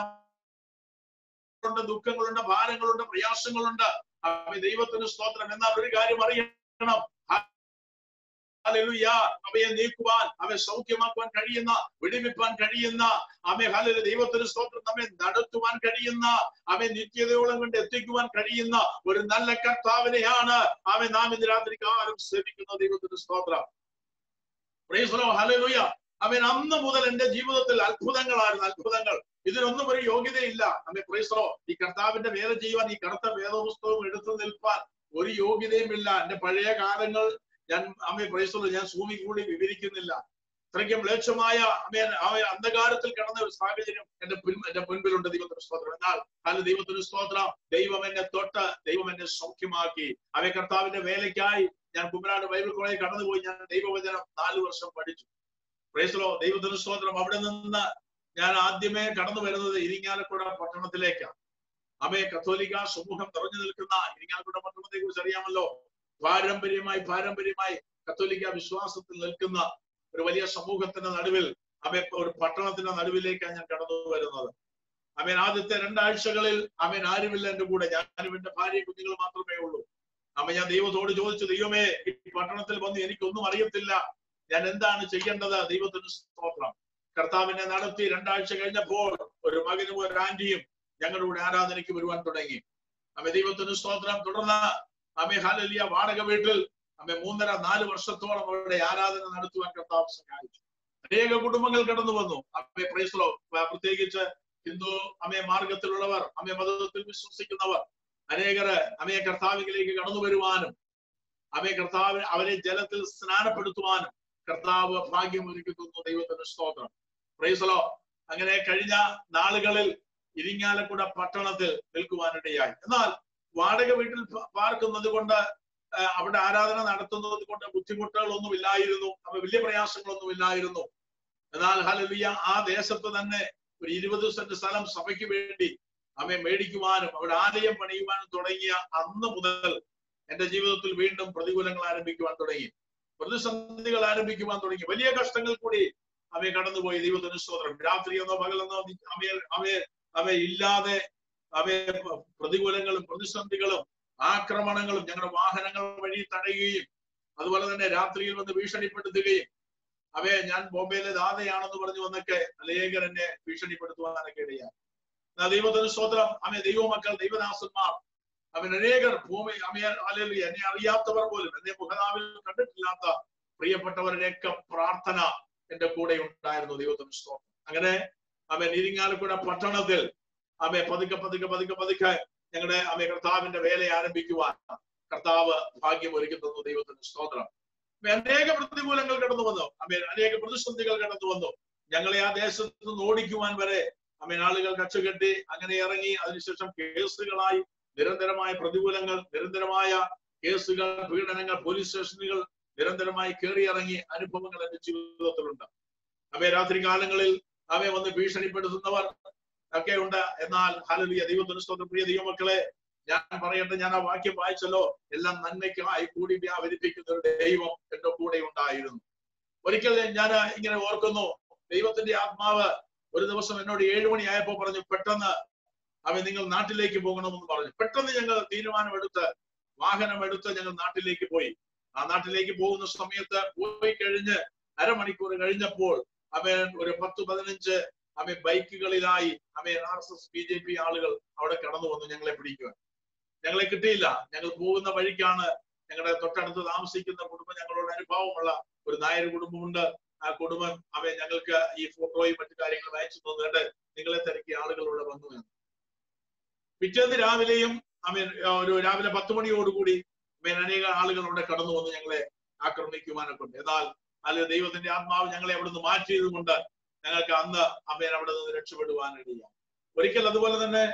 ഉണ്ട് ദുഃഖങ്ങളുണ്ട് ഭാരങ്ങളുണ്ട് പ്രയാസങ്ങളുണ്ട് അവൻ ദൈവത്തിന് സ്തോത്രം എന്നാൽ ഒരു കാര്യം അറിയണം ഹല്ലേലൂയ അവയെ നീക്കുവാൻ അവയെ സൗഖ്യമാക്കുവാൻ കഴിയുന്ന വിടിവിപ്പാൻ കഴിയുന്ന അവയെ ഹല്ലേലൂയ ദൈവത്തിന് സ്തോത്രം നമ്മെ നടത്തുവാൻ കഴിയുന്ന അവയെ നിത്യതയോളം കൊണ്ട് എത്തിക്കുവാൻ കഴിയുന്ന ഒരു നല്ല കർത്താവിനെയാണ് അവൻ നാം ഇന്ന് രാത്രി കാലം സേവിക്കുന്ന ദൈവത്തിന് സ്തോത്രം പ്രൈസലോ ഹലലുയ അവൻ അന്ന് മുതൽ എന്റെ ജീവിതത്തിൽ അത്ഭുതങ്ങളായിരുന്നു അത്ഭുതങ്ങൾ ഇതിനൊന്നും ഒരു യോഗ്യതയില്ല അമ്മ പ്രൈസലോ ഈ കർത്താവിന്റെ വേല ചെയ്യുവാൻ ഈ കറുത്ത വേദപുസ്തകം എടുത്തു നിൽപ്പാൻ ഒരു യോഗ്യതയുമില്ല എന്റെ പഴയ കാലങ്ങൾ ഞാൻ അമ്മ പ്രൈസലോ ഞാൻ സൂമി കൂടി വിവരിക്കുന്നില്ല അത്രയ്ക്കും മ്ലേച്ഛമായ അമ്മ ആ അന്ധകാരത്തിൽ കിടന്ന ഒരു സാഹചര്യം എന്റെ പിൻ എന്റെ മുൻപിലുണ്ട് ദൈവത്തിന് സ്തോത്രം എന്നാൽ കാല ദൈവത്തിന് സ്തോത്രം ദൈവം എന്നെ തൊട്ട് ദൈവം എന്നെ സൗഖ്യമാക്കി അവയെ കർത്താവിന്റെ വേലയ്ക്കായി ഞാൻ കുമരാട് ബൈബിൾ കോളേജ് കടന്നുപോയി ഞാൻ ദൈവവചനം നാല് വർഷം പഠിച്ചു പ്രേസലോ ദൈവത്തിന് സ്തോത്രം അവിടെ നിന്ന് ഞാൻ ആദ്യമേ കടന്നു വരുന്നത് ഇരിങ്ങാലക്കുട പട്ടണത്തിലേക്കാണ് അമ്മയെ കത്തോലിക്ക സമൂഹം നിറഞ്ഞു നിൽക്കുന്ന ഇരിങ്ങാലക്കുട പട്ടണത്തെ കുറിച്ച് അറിയാമല്ലോ പാരമ്പര്യമായി പാരമ്പര്യമായി കത്തോലിക്ക വിശ്വാസത്തിൽ നിൽക്കുന്ന ഒരു വലിയ സമൂഹത്തിന്റെ നടുവിൽ അമ്മ ഒരു പട്ടണത്തിന്റെ നടുവിലേക്കാണ് ഞാൻ കടന്നു വരുന്നത് അമ്മേൻ ആദ്യത്തെ രണ്ടാഴ്ചകളിൽ അമ്മേൻ ആരുമില്ല എന്റെ കൂടെ ഞാനും എന്റെ ഭാര്യ കുഞ്ഞുങ്ങൾ മാത്രമേ ഉള്ളൂ അമ്മ ഞാൻ ദൈവത്തോട് ചോദിച്ചു ദൈവമേ ഈ പട്ടണത്തിൽ വന്ന് എനിക്കൊന്നും അറിയത്തില്ല ഞാൻ എന്താണ് ചെയ്യേണ്ടത് ദൈവത്തിന് സ്തോത്രം കർത്താവിനെ നടത്തി രണ്ടാഴ്ച കഴിഞ്ഞപ്പോൾ ഒരു മകനും ഒരു ആന്റിയും ഞങ്ങളുടെ കൂടെ ആരാധനയ്ക്ക് വരുവാൻ തുടങ്ങി അമ്മ ദൈവത്തിന് സ്തോത്രം തുടർന്ന് അമ്മ ഹാലലിയ വാടക വീട്ടിൽ അമ്മ മൂന്നര നാല് വർഷത്തോളം അവരുടെ ആരാധന നടത്തുവാൻ കർത്താവ് സഹായിച്ചു അനേക കുടുംബങ്ങൾ കടന്നു വന്നു അമ്മയെ പ്രൈസ്ലോ പ്രത്യേകിച്ച് ഹിന്ദു അമ്മയെ മാർഗത്തിലുള്ളവർ അമ്മയെ മതത്തിൽ വിശ്വസിക്കുന്നവർ അനേകര് അമ്മയെ കർത്താവിലേക്ക് കടന്നു വരുവാനും അമ്മയെ കർത്താവ് അവരെ ജലത്തിൽ സ്നാനപ്പെടുത്തുവാനും കർത്താവ് ഭാഗ്യം ഒരുക്കുന്നു ദൈവത്തിന്റെ സ്തോത്രം പ്രൈസലോ അങ്ങനെ കഴിഞ്ഞ നാളുകളിൽ ഇരിങ്ങാലക്കുട പട്ടണത്തിൽ നിൽക്കുവാനിടയായി എന്നാൽ വാടക വീട്ടിൽ പാർക്കുന്നത് കൊണ്ട് അവിടെ ആരാധന നടത്തുന്നത് കൊണ്ട് ബുദ്ധിമുട്ടുകളൊന്നും ഇല്ലായിരുന്നു അപ്പൊ വലിയ പ്രയാസങ്ങളൊന്നും ഇല്ലായിരുന്നു എന്നാൽ ഹലലിയ ആ ദേശത്ത് തന്നെ ഒരു ഇരുപത് സെന്റ് സ്ഥലം സഭയ്ക്ക് വേണ്ടി അമ്മയെ മേടിക്കുവാനും അവിടെ ആലയം പണിയുവാനും തുടങ്ങിയ അന്ന് മുതൽ എന്റെ ജീവിതത്തിൽ വീണ്ടും പ്രതികൂലങ്ങൾ ആരംഭിക്കുവാൻ തുടങ്ങി പ്രതിസന്ധികൾ ആരംഭിക്കുവാൻ തുടങ്ങി വലിയ കഷ്ടങ്ങൾ കൂടി അവയെ കടന്നുപോയി ദൈവത്തിന് സ്തോത്രം രാത്രിയെന്നോ പകലെന്നോ അവയെ അവയെ അവയെ ഇല്ലാതെ അവയെ പ്രതികൂലങ്ങളും പ്രതിസന്ധികളും ആക്രമണങ്ങളും ഞങ്ങളുടെ വാഹനങ്ങൾ വഴി തടയുകയും അതുപോലെ തന്നെ രാത്രിയിൽ വന്ന് ഭീഷണിപ്പെടുത്തുകയും അവയെ ഞാൻ ബോംബെയിലെ ദാതയാണെന്ന് പറഞ്ഞു വന്നൊക്കെ അനേകർ എന്നെ ഭീഷണിപ്പെടുത്തുവാനൊക്കെ ഇടയായി ദൈവത്തിന് സ്തോത്രം അമ്മ ദൈവമക്കൾ ദൈവദാസന്മാർ അവൻ അനേകർ ഭൂമി അമ്മയെ അല്ലെങ്കിൽ എന്നെ അറിയാത്തവർ പോലും എന്നെ മുഖനാവിൽ കണ്ടിട്ടില്ലാത്ത പ്രിയപ്പെട്ടവരുടെയൊക്കെ പ്രാർത്ഥന എന്റെ കൂടെ ഉണ്ടായിരുന്നു ദൈവത്തിന് സ്തോത്രം അങ്ങനെ അവൻ ഇരിങ്ങാലക്കുട പട്ടണത്തിൽ അമ്മയെ പതുക്കെ പതുക്കെ പതുക്കെ പതുക്കെ ഞങ്ങളുടെ അമ്മ കർത്താവിന്റെ വേല ആരംഭിക്കുവാൻ കർത്താവ് ഭാഗ്യം ഒരുക്കി തന്നു ദൈവത്തിന് സ്തോത്രം അനേക പ്രതികൂലങ്ങൾ കടന്നു വന്നു അമ്മ അനേക പ്രതിസന്ധികൾ കടന്നു വന്നു ഞങ്ങളെ ആ ദേശത്ത് നിന്ന് ഓടിക്കുവാൻ വരെ അമ്മ ആളുകൾ കച്ചുകെട്ടി അങ്ങനെ ഇറങ്ങി അതിനുശേഷം കേസുകളായി നിരന്തരമായ പ്രതികൂലങ്ങൾ നിരന്തരമായ കേസുകൾ പീഡനങ്ങൾ പോലീസ് സ്റ്റേഷനുകൾ നിരന്തരമായി കയറിയിറങ്ങി അനുഭവങ്ങൾ എന്റെ ജീവിതത്തിലുണ്ട് അവയെ രാത്രി കാലങ്ങളിൽ അവയെ വന്ന് ഭീഷണിപ്പെടുത്തുന്നവർ ഒക്കെ ഉണ്ട് എന്നാൽ ഹലലിയ ദൈവത്തിന് സ്തോത്രം പ്രിയ ദൈവമക്കളെ ഞാൻ പറയട്ടെ ഞാൻ ആ വാക്യം വായിച്ചല്ലോ എല്ലാം നന്മയ്ക്കായി കൂടി വ്യാപരിപ്പിക്കുന്ന ഒരു ദൈവം എന്റെ കൂടെ ഉണ്ടായിരുന്നു ഒരിക്കൽ ഞാൻ ഇങ്ങനെ ഓർക്കുന്നു ദൈവത്തിന്റെ ആത്മാവ് ഒരു ദിവസം എന്നോട് ഏഴു മണിയായപ്പോ പറഞ്ഞു പെട്ടെന്ന് അവൻ നിങ്ങൾ നാട്ടിലേക്ക് പോകണമെന്ന് പറഞ്ഞു പെട്ടെന്ന് ഞങ്ങൾ തീരുമാനമെടുത്ത് വാഹനം എടുത്ത് ഞങ്ങൾ നാട്ടിലേക്ക് പോയി ആ നാട്ടിലേക്ക് പോകുന്ന സമയത്ത് പോയി കഴിഞ്ഞ് അരമണിക്കൂർ കഴിഞ്ഞപ്പോൾ അവൻ ഒരു പത്ത് പതിനഞ്ച് അമ്മ ബൈക്കുകളിലായി അമ്മ R S S B J P ആളുകൾ അവിടെ കടന്നു വന്നു ഞങ്ങളെ പിടിക്കുവാൻ ഞങ്ങളെ കിട്ടിയില്ല ഞങ്ങൾ പോകുന്ന വഴിക്കാണ് ഞങ്ങളുടെ തൊട്ടടുത്ത് താമസിക്കുന്ന കുടുംബം ഞങ്ങളോട് അനുഭവമുള്ള ഒരു നായർ കുടുംബമുണ്ട് ആ കുടുംബം അവ ഞങ്ങൾക്ക് ഈ ഫോട്ടോയും മറ്റു കാര്യങ്ങളും അയച്ചു തന്നിട്ട് നിങ്ങളെ തിരക്കിയ ആളുകൾ ഇവിടെ വന്നു എന്ന് പിറ്റേന്ന് രാവിലെയും അമീൻ ഒരു രാവിലെ പത്ത് മണിയോടുകൂടി അമീൻ അനേക ആളുകൾ അവിടെ കടന്നു വന്ന് ഞങ്ങളെ ആക്രമിക്കുവാനൊക്കെ ഉണ്ട് എന്നാൽ അല്ലെ ദൈവത്തിന്റെ ആത്മാവ് ഞങ്ങളെ അവിടുന്ന് മാറ്റിയത് കൊണ്ട് ഞങ്ങൾക്ക് അന്ന് അമ്മേൻ അവിടെ നിന്ന് രക്ഷപ്പെടുവാനിടയാം ഒരിക്കൽ അതുപോലെ തന്നെ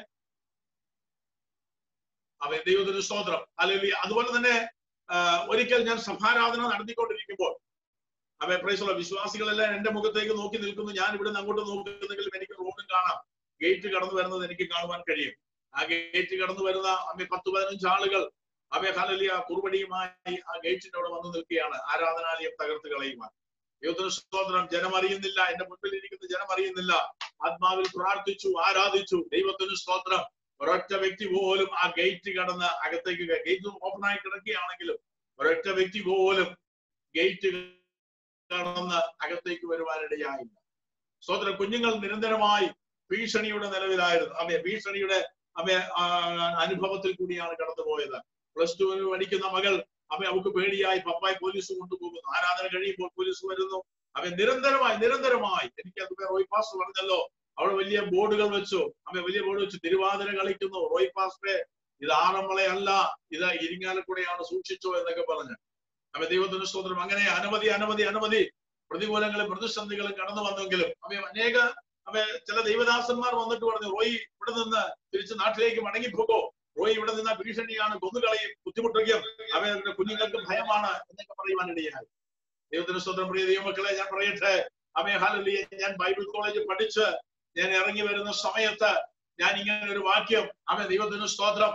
അവൻ ദൈവത്തിന് സ്തോത്രം അല്ലെങ്കിൽ അതുപോലെ തന്നെ ഒരിക്കൽ ഞാൻ സഭാരാധന നടത്തിക്കൊണ്ടിരിക്കുമ്പോൾ അവൻ പ്രൈസുള്ള വിശ്വാസികളെല്ലാം എന്റെ മുഖത്തേക്ക് നോക്കി നിൽക്കുന്നു ഞാൻ ഇവിടെ നിന്ന് അങ്ങോട്ട് നോക്കുന്നെങ്കിലും എനിക്ക് റോഡും കാണാം ഗേറ്റ് കടന്നു വരുന്നത് എനിക്ക് കാണുവാൻ കഴിയും ആ ഗേറ്റ് കടന്നു വരുന്ന അമ്മ പത്ത് പതിനഞ്ച് ആളുകൾ അവയെ ഹലലിയ കുറുപടിയുമായി ആ ഗേറ്റിന്റെ അവിടെ വന്നു നിൽക്കുകയാണ് ആരാധനാലയം തകർത്ത് കളയുവാൻ ദൈവത്തിന് സ്തോത്രം ജനം അറിയുന്നില്ല എന്റെ മുൻപിൽ ഇരിക്കുന്ന ജനം അറിയുന്നില്ല ആത്മാവിൽ പ്രാർത്ഥിച്ചു ആരാധിച്ചു ദൈവത്തിന് സ്തോത്രം ഒരൊറ്റ വ്യക്തി പോലും ആ ഗേറ്റ് കടന്ന് അകത്തേക്ക് ഗേറ്റ് ഓപ്പൺ ആയി കിടക്കുകയാണെങ്കിലും ഒരൊറ്റ വ്യക്തി പോലും ഗേറ്റ് കടന്ന് അകത്തേക്ക് വരുവാനിടയായില്ല സ്തോത്രം കുഞ്ഞുങ്ങൾ നിരന്തരമായി ഭീഷണിയുടെ നിലവിലായിരുന്നു അമ്മ ഭീഷണിയുടെ അമ്മ അനുഭവത്തിൽ കൂടിയാണ് കടന്നുപോയത് പ്ലസ് ടുവിന് പഠിക്കുന്ന മകൾ അമ്മ അവൾക്ക് പേടിയായി പപ്പായി പോലീസ് കൊണ്ടുപോകുന്നു ആരാധന കഴിയുമ്പോൾ പോലീസ് വരുന്നു അവൻ നിരന്തരമായി നിരന്തരമായി എനിക്ക് അത് റോയ് പാസ് പറഞ്ഞല്ലോ അവിടെ വലിയ ബോർഡുകൾ വെച്ചു അവൻ വലിയ ബോർഡ് വെച്ചു തിരുവാതിര കളിക്കുന്നു റോയ് പാസ്റ്റേ ഇത് ആറന്മുള അല്ല ഇത് ഇരിങ്ങാലക്കുടയാണ് സൂക്ഷിച്ചോ എന്നൊക്കെ പറഞ്ഞ് അവൻ ദൈവത്തിന് സ്തോത്രം അങ്ങനെ അനവധി അനവധി അനവധി പ്രതികൂലങ്ങളും പ്രതിസന്ധികളും കടന്നു വന്നെങ്കിലും അവ അനേക അവ ചില ദൈവദാസന്മാർ വന്നിട്ട് പറഞ്ഞു റോയി ഇവിടെ നിന്ന് തിരിച്ച് നാട്ടിലേക്ക് മടങ്ങിപ്പോകോ റോയി ഇവിടെ നിന്ന് ഭീഷണിയാണ് കൊന്നുകളയും ബുദ്ധിമുട്ടുകയും അവരുടെ കുഞ്ഞുങ്ങൾക്ക് ഭയമാണ് എന്നൊക്കെ പറയുവാനിടയായി ദൈവത്തിന് സ്വന്തം പ്രിയ ദൈവമക്കളെ ഞാൻ പറയട്ടെ അമേ ഹാലലിയെ ഞാൻ ബൈബിൾ കോളേജ് പഠിച്ച് ഞാൻ ഇറങ്ങി വരുന്ന സമയത്ത് ഞാൻ ഇങ്ങനെ ഒരു വാക്യം അവൻ ദൈവത്തിന് സ്തോത്രം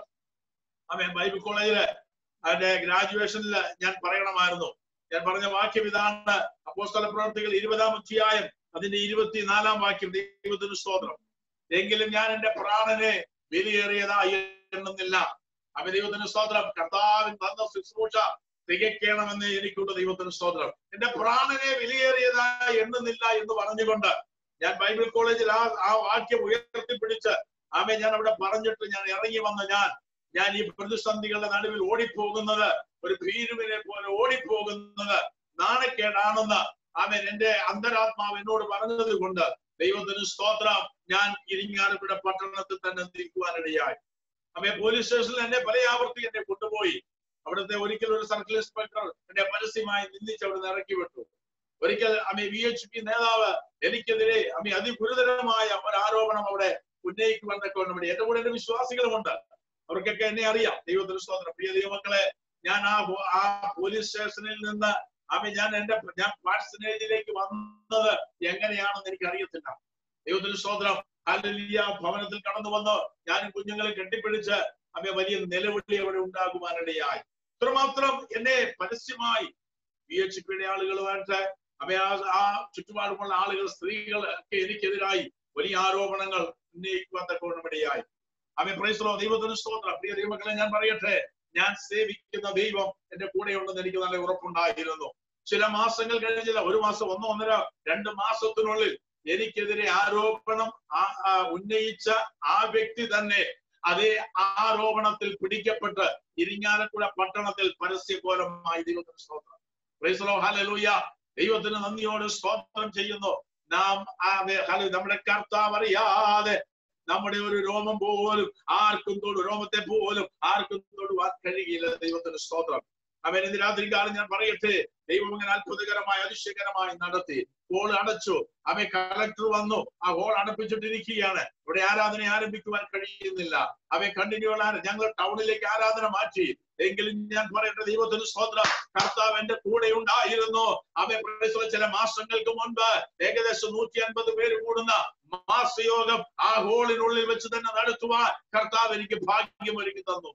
അവൻ ബൈബിൾ കോളേജില് അതിന്റെ ഗ്രാജുവേഷനിൽ ഞാൻ പറയണമായിരുന്നു ഞാൻ പറഞ്ഞ വാക്യം ഇതാണ് അപ്പോസ്തല പ്രവർത്തികൾ ഇരുപതാം അധ്യായം അതിന്റെ ഇരുപത്തിനാലാം വാക്യം ദൈവത്തിന് സ്തോത്രം എങ്കിലും ഞാൻ എന്റെ പ്രാണനെ വിലയേറിയതായി എണ്ണുന്നില്ല അവൻ ദൈവത്തിന് സ്തോത്രം കർത്താവിൻ തന്ന ശുശ്രൂഷ തികയ്ക്കണമെന്ന് എനിക്കുണ്ട് ദൈവത്തിന് സ്തോത്രം എന്റെ പ്രാണനെ വിലയേറിയതായി എണ്ണുന്നില്ല എന്ന് പറഞ്ഞുകൊണ്ട് ഞാൻ ബൈബിൾ കോളേജിൽ ആ ആ വാക്യം ഉയർത്തിപ്പിടിച്ച് ആമേ ഞാൻ അവിടെ പറഞ്ഞിട്ട് ഞാൻ ഇറങ്ങി വന്ന ഞാൻ ഞാൻ ഈ പ്രതിസന്ധികളുടെ നടുവിൽ ഓടിപ്പോകുന്നത് ഒരു ഭീരുവിനെ പോലെ ഓടിപ്പോകുന്നത് നാണക്കേടാണെന്ന് ആമേൻ എന്റെ അന്തരാത്മാവ് എന്നോട് പറഞ്ഞത് കൊണ്ട് ദൈവത്തിന് സ്തോത്രം ഞാൻ ഇരിങ്ങാലക്കുട പട്ടണത്തിൽ തന്നെ നിൽക്കുവാനിടയായി അമ്മേ പോലീസ് സ്റ്റേഷനിൽ എന്നെ പല ആവർത്തി എന്നെ കൊണ്ടുപോയി അവിടുത്തെ ഒരിക്കൽ ഒരു സർക്കിൾ ഇൻസ്പെക്ടർ എന്നെ പരസ്യമായി നിന്ദിച്ച് അവിടെ ഇറക്കി വിട്ടു ഒരിക്കൽ അമ്മ വി എച്ച് പി നേതാവ് എനിക്കെതിരെ അമ്മ അതിഗുരുതരമായ ഒരു ആരോപണം അവിടെ ഉന്നയിക്കുവാനൊക്കെ വേണ്ടി എന്റെ കൂടെ എന്റെ വിശ്വാസികളുമുണ്ട് അവർക്കൊക്കെ എന്നെ അറിയാം ദൈവത്തിന് സ്തോത്രം പ്രിയ ദൈവമക്കളെ ഞാൻ ആ പോ- ആ പോലീസ് സ്റ്റേഷനിൽ നിന്ന് അമ്മ ഞാൻ എന്റെ ഞാൻ പാഴ്സനേജിലേക്ക് വന്നത് എങ്ങനെയാണെന്ന് എനിക്ക് അറിയത്തില്ല ദൈവത്തിന് സ്തോത്രം ഹല്ലേലൂയ ഭവനത്തിൽ കടന്നു വന്ന് ഞാനും കുഞ്ഞുങ്ങളെ കെട്ടിപ്പിടിച്ച് അമ്മ വലിയ നിലവിളി അവിടെ ഉണ്ടാകുവാനിടയായി ഇത്രമാത്രം എന്നെ പരസ്യമായി ബി എച്ച് പിയുടെ ആളുകളുമായിട്ട് അമ്മ ആ ആ ചുറ്റുപാടുമുള്ള ആളുകൾ സ്ത്രീകൾ ഒക്കെ എനിക്കെതിരായി വലിയ ആരോപണങ്ങൾ ഉന്നയിക്കുവാൻ തക്കവണ്ണമിടയായി അമ്മ പ്രൈസ്ലോ ദൈവത്തിന് സ്തോത്രം പ്രിയ ദൈവമക്കളെ ഞാൻ പറയട്ടെ ഞാൻ സേവിക്കുന്ന ദൈവം എന്റെ കൂടെയുണ്ടെന്ന് എനിക്ക് നല്ല ഉറപ്പുണ്ടായിരുന്നു ചില മാസങ്ങൾ കഴിഞ്ഞില്ല ഒരു മാസം ഒന്നോ ഒന്നര രണ്ട് മാസത്തിനുള്ളിൽ എനിക്കെതിരെ ആരോപണം ആ- ആ ഉന്നയിച്ച ആ വ്യക്തി തന്നെ അതേ ആരോപണത്തിൽ പിടിക്കപ്പെട്ട് ഇരിങ്ങാലക്കുട പട്ടണത്തിൽ പരസ്യകോലമായി ദൈവത്തിന് സ്തോത്രം പ്രൈസലോ ഹല്ലേലൂയ ദൈവത്തിന് നന്ദിയോട് സ്തോത്രം ചെയ്യുന്നു നാം ആ വേ- ഹല്ലെ- നമ്മുടെ കർത്താവ് അറിയാതെ നമ്മുടെ ഒരു രോമം പോലും ആർക്കും തൊടു രോമത്തെ പോലും ആർക്കും തൊടുവാൻ കഴിയില്ല ദൈവത്തിന് സ്തോത്രം അവൻ ഇന്ന് രാത്രി കാലം ഞാൻ പറയട്ടെ ദൈവം ഇങ്ങനെ അത്ഭുതകരമായി അതിശയകരമായി നടത്തി ഹോൾ അടച്ചു അവൻ കളക്ടർ വന്നു ആ ഹോൾ അടപ്പിച്ചിട്ടിരിക്കുകയാണ് ഇവിടെ ആരാധന ആരംഭിക്കുവാൻ കഴിയുന്നില്ല അവൻ കണ്ടിന്യൂ ഞങ്ങൾ ടൗണിലേക്ക് ആരാധന മാറ്റി എങ്കിലും ഞാൻ പറയട്ടെ ദൈവത്തിന് സ്തോത്രം കർത്താവ് എന്റെ കൂടെ ഉണ്ടായിരുന്നു അവൻ പ്രവേശിച്ച ചില മാസങ്ങൾക്ക് മുൻപ് ഏകദേശം നൂറ്റി അൻപത് പേര് കൂടുന്ന മാസയോഗം ആ ഹോളിനുള്ളിൽ വെച്ച് തന്നെ നടത്തുവാൻ കർത്താവ് എനിക്ക് ഭാഗ്യം ഒരുക്കി തന്നു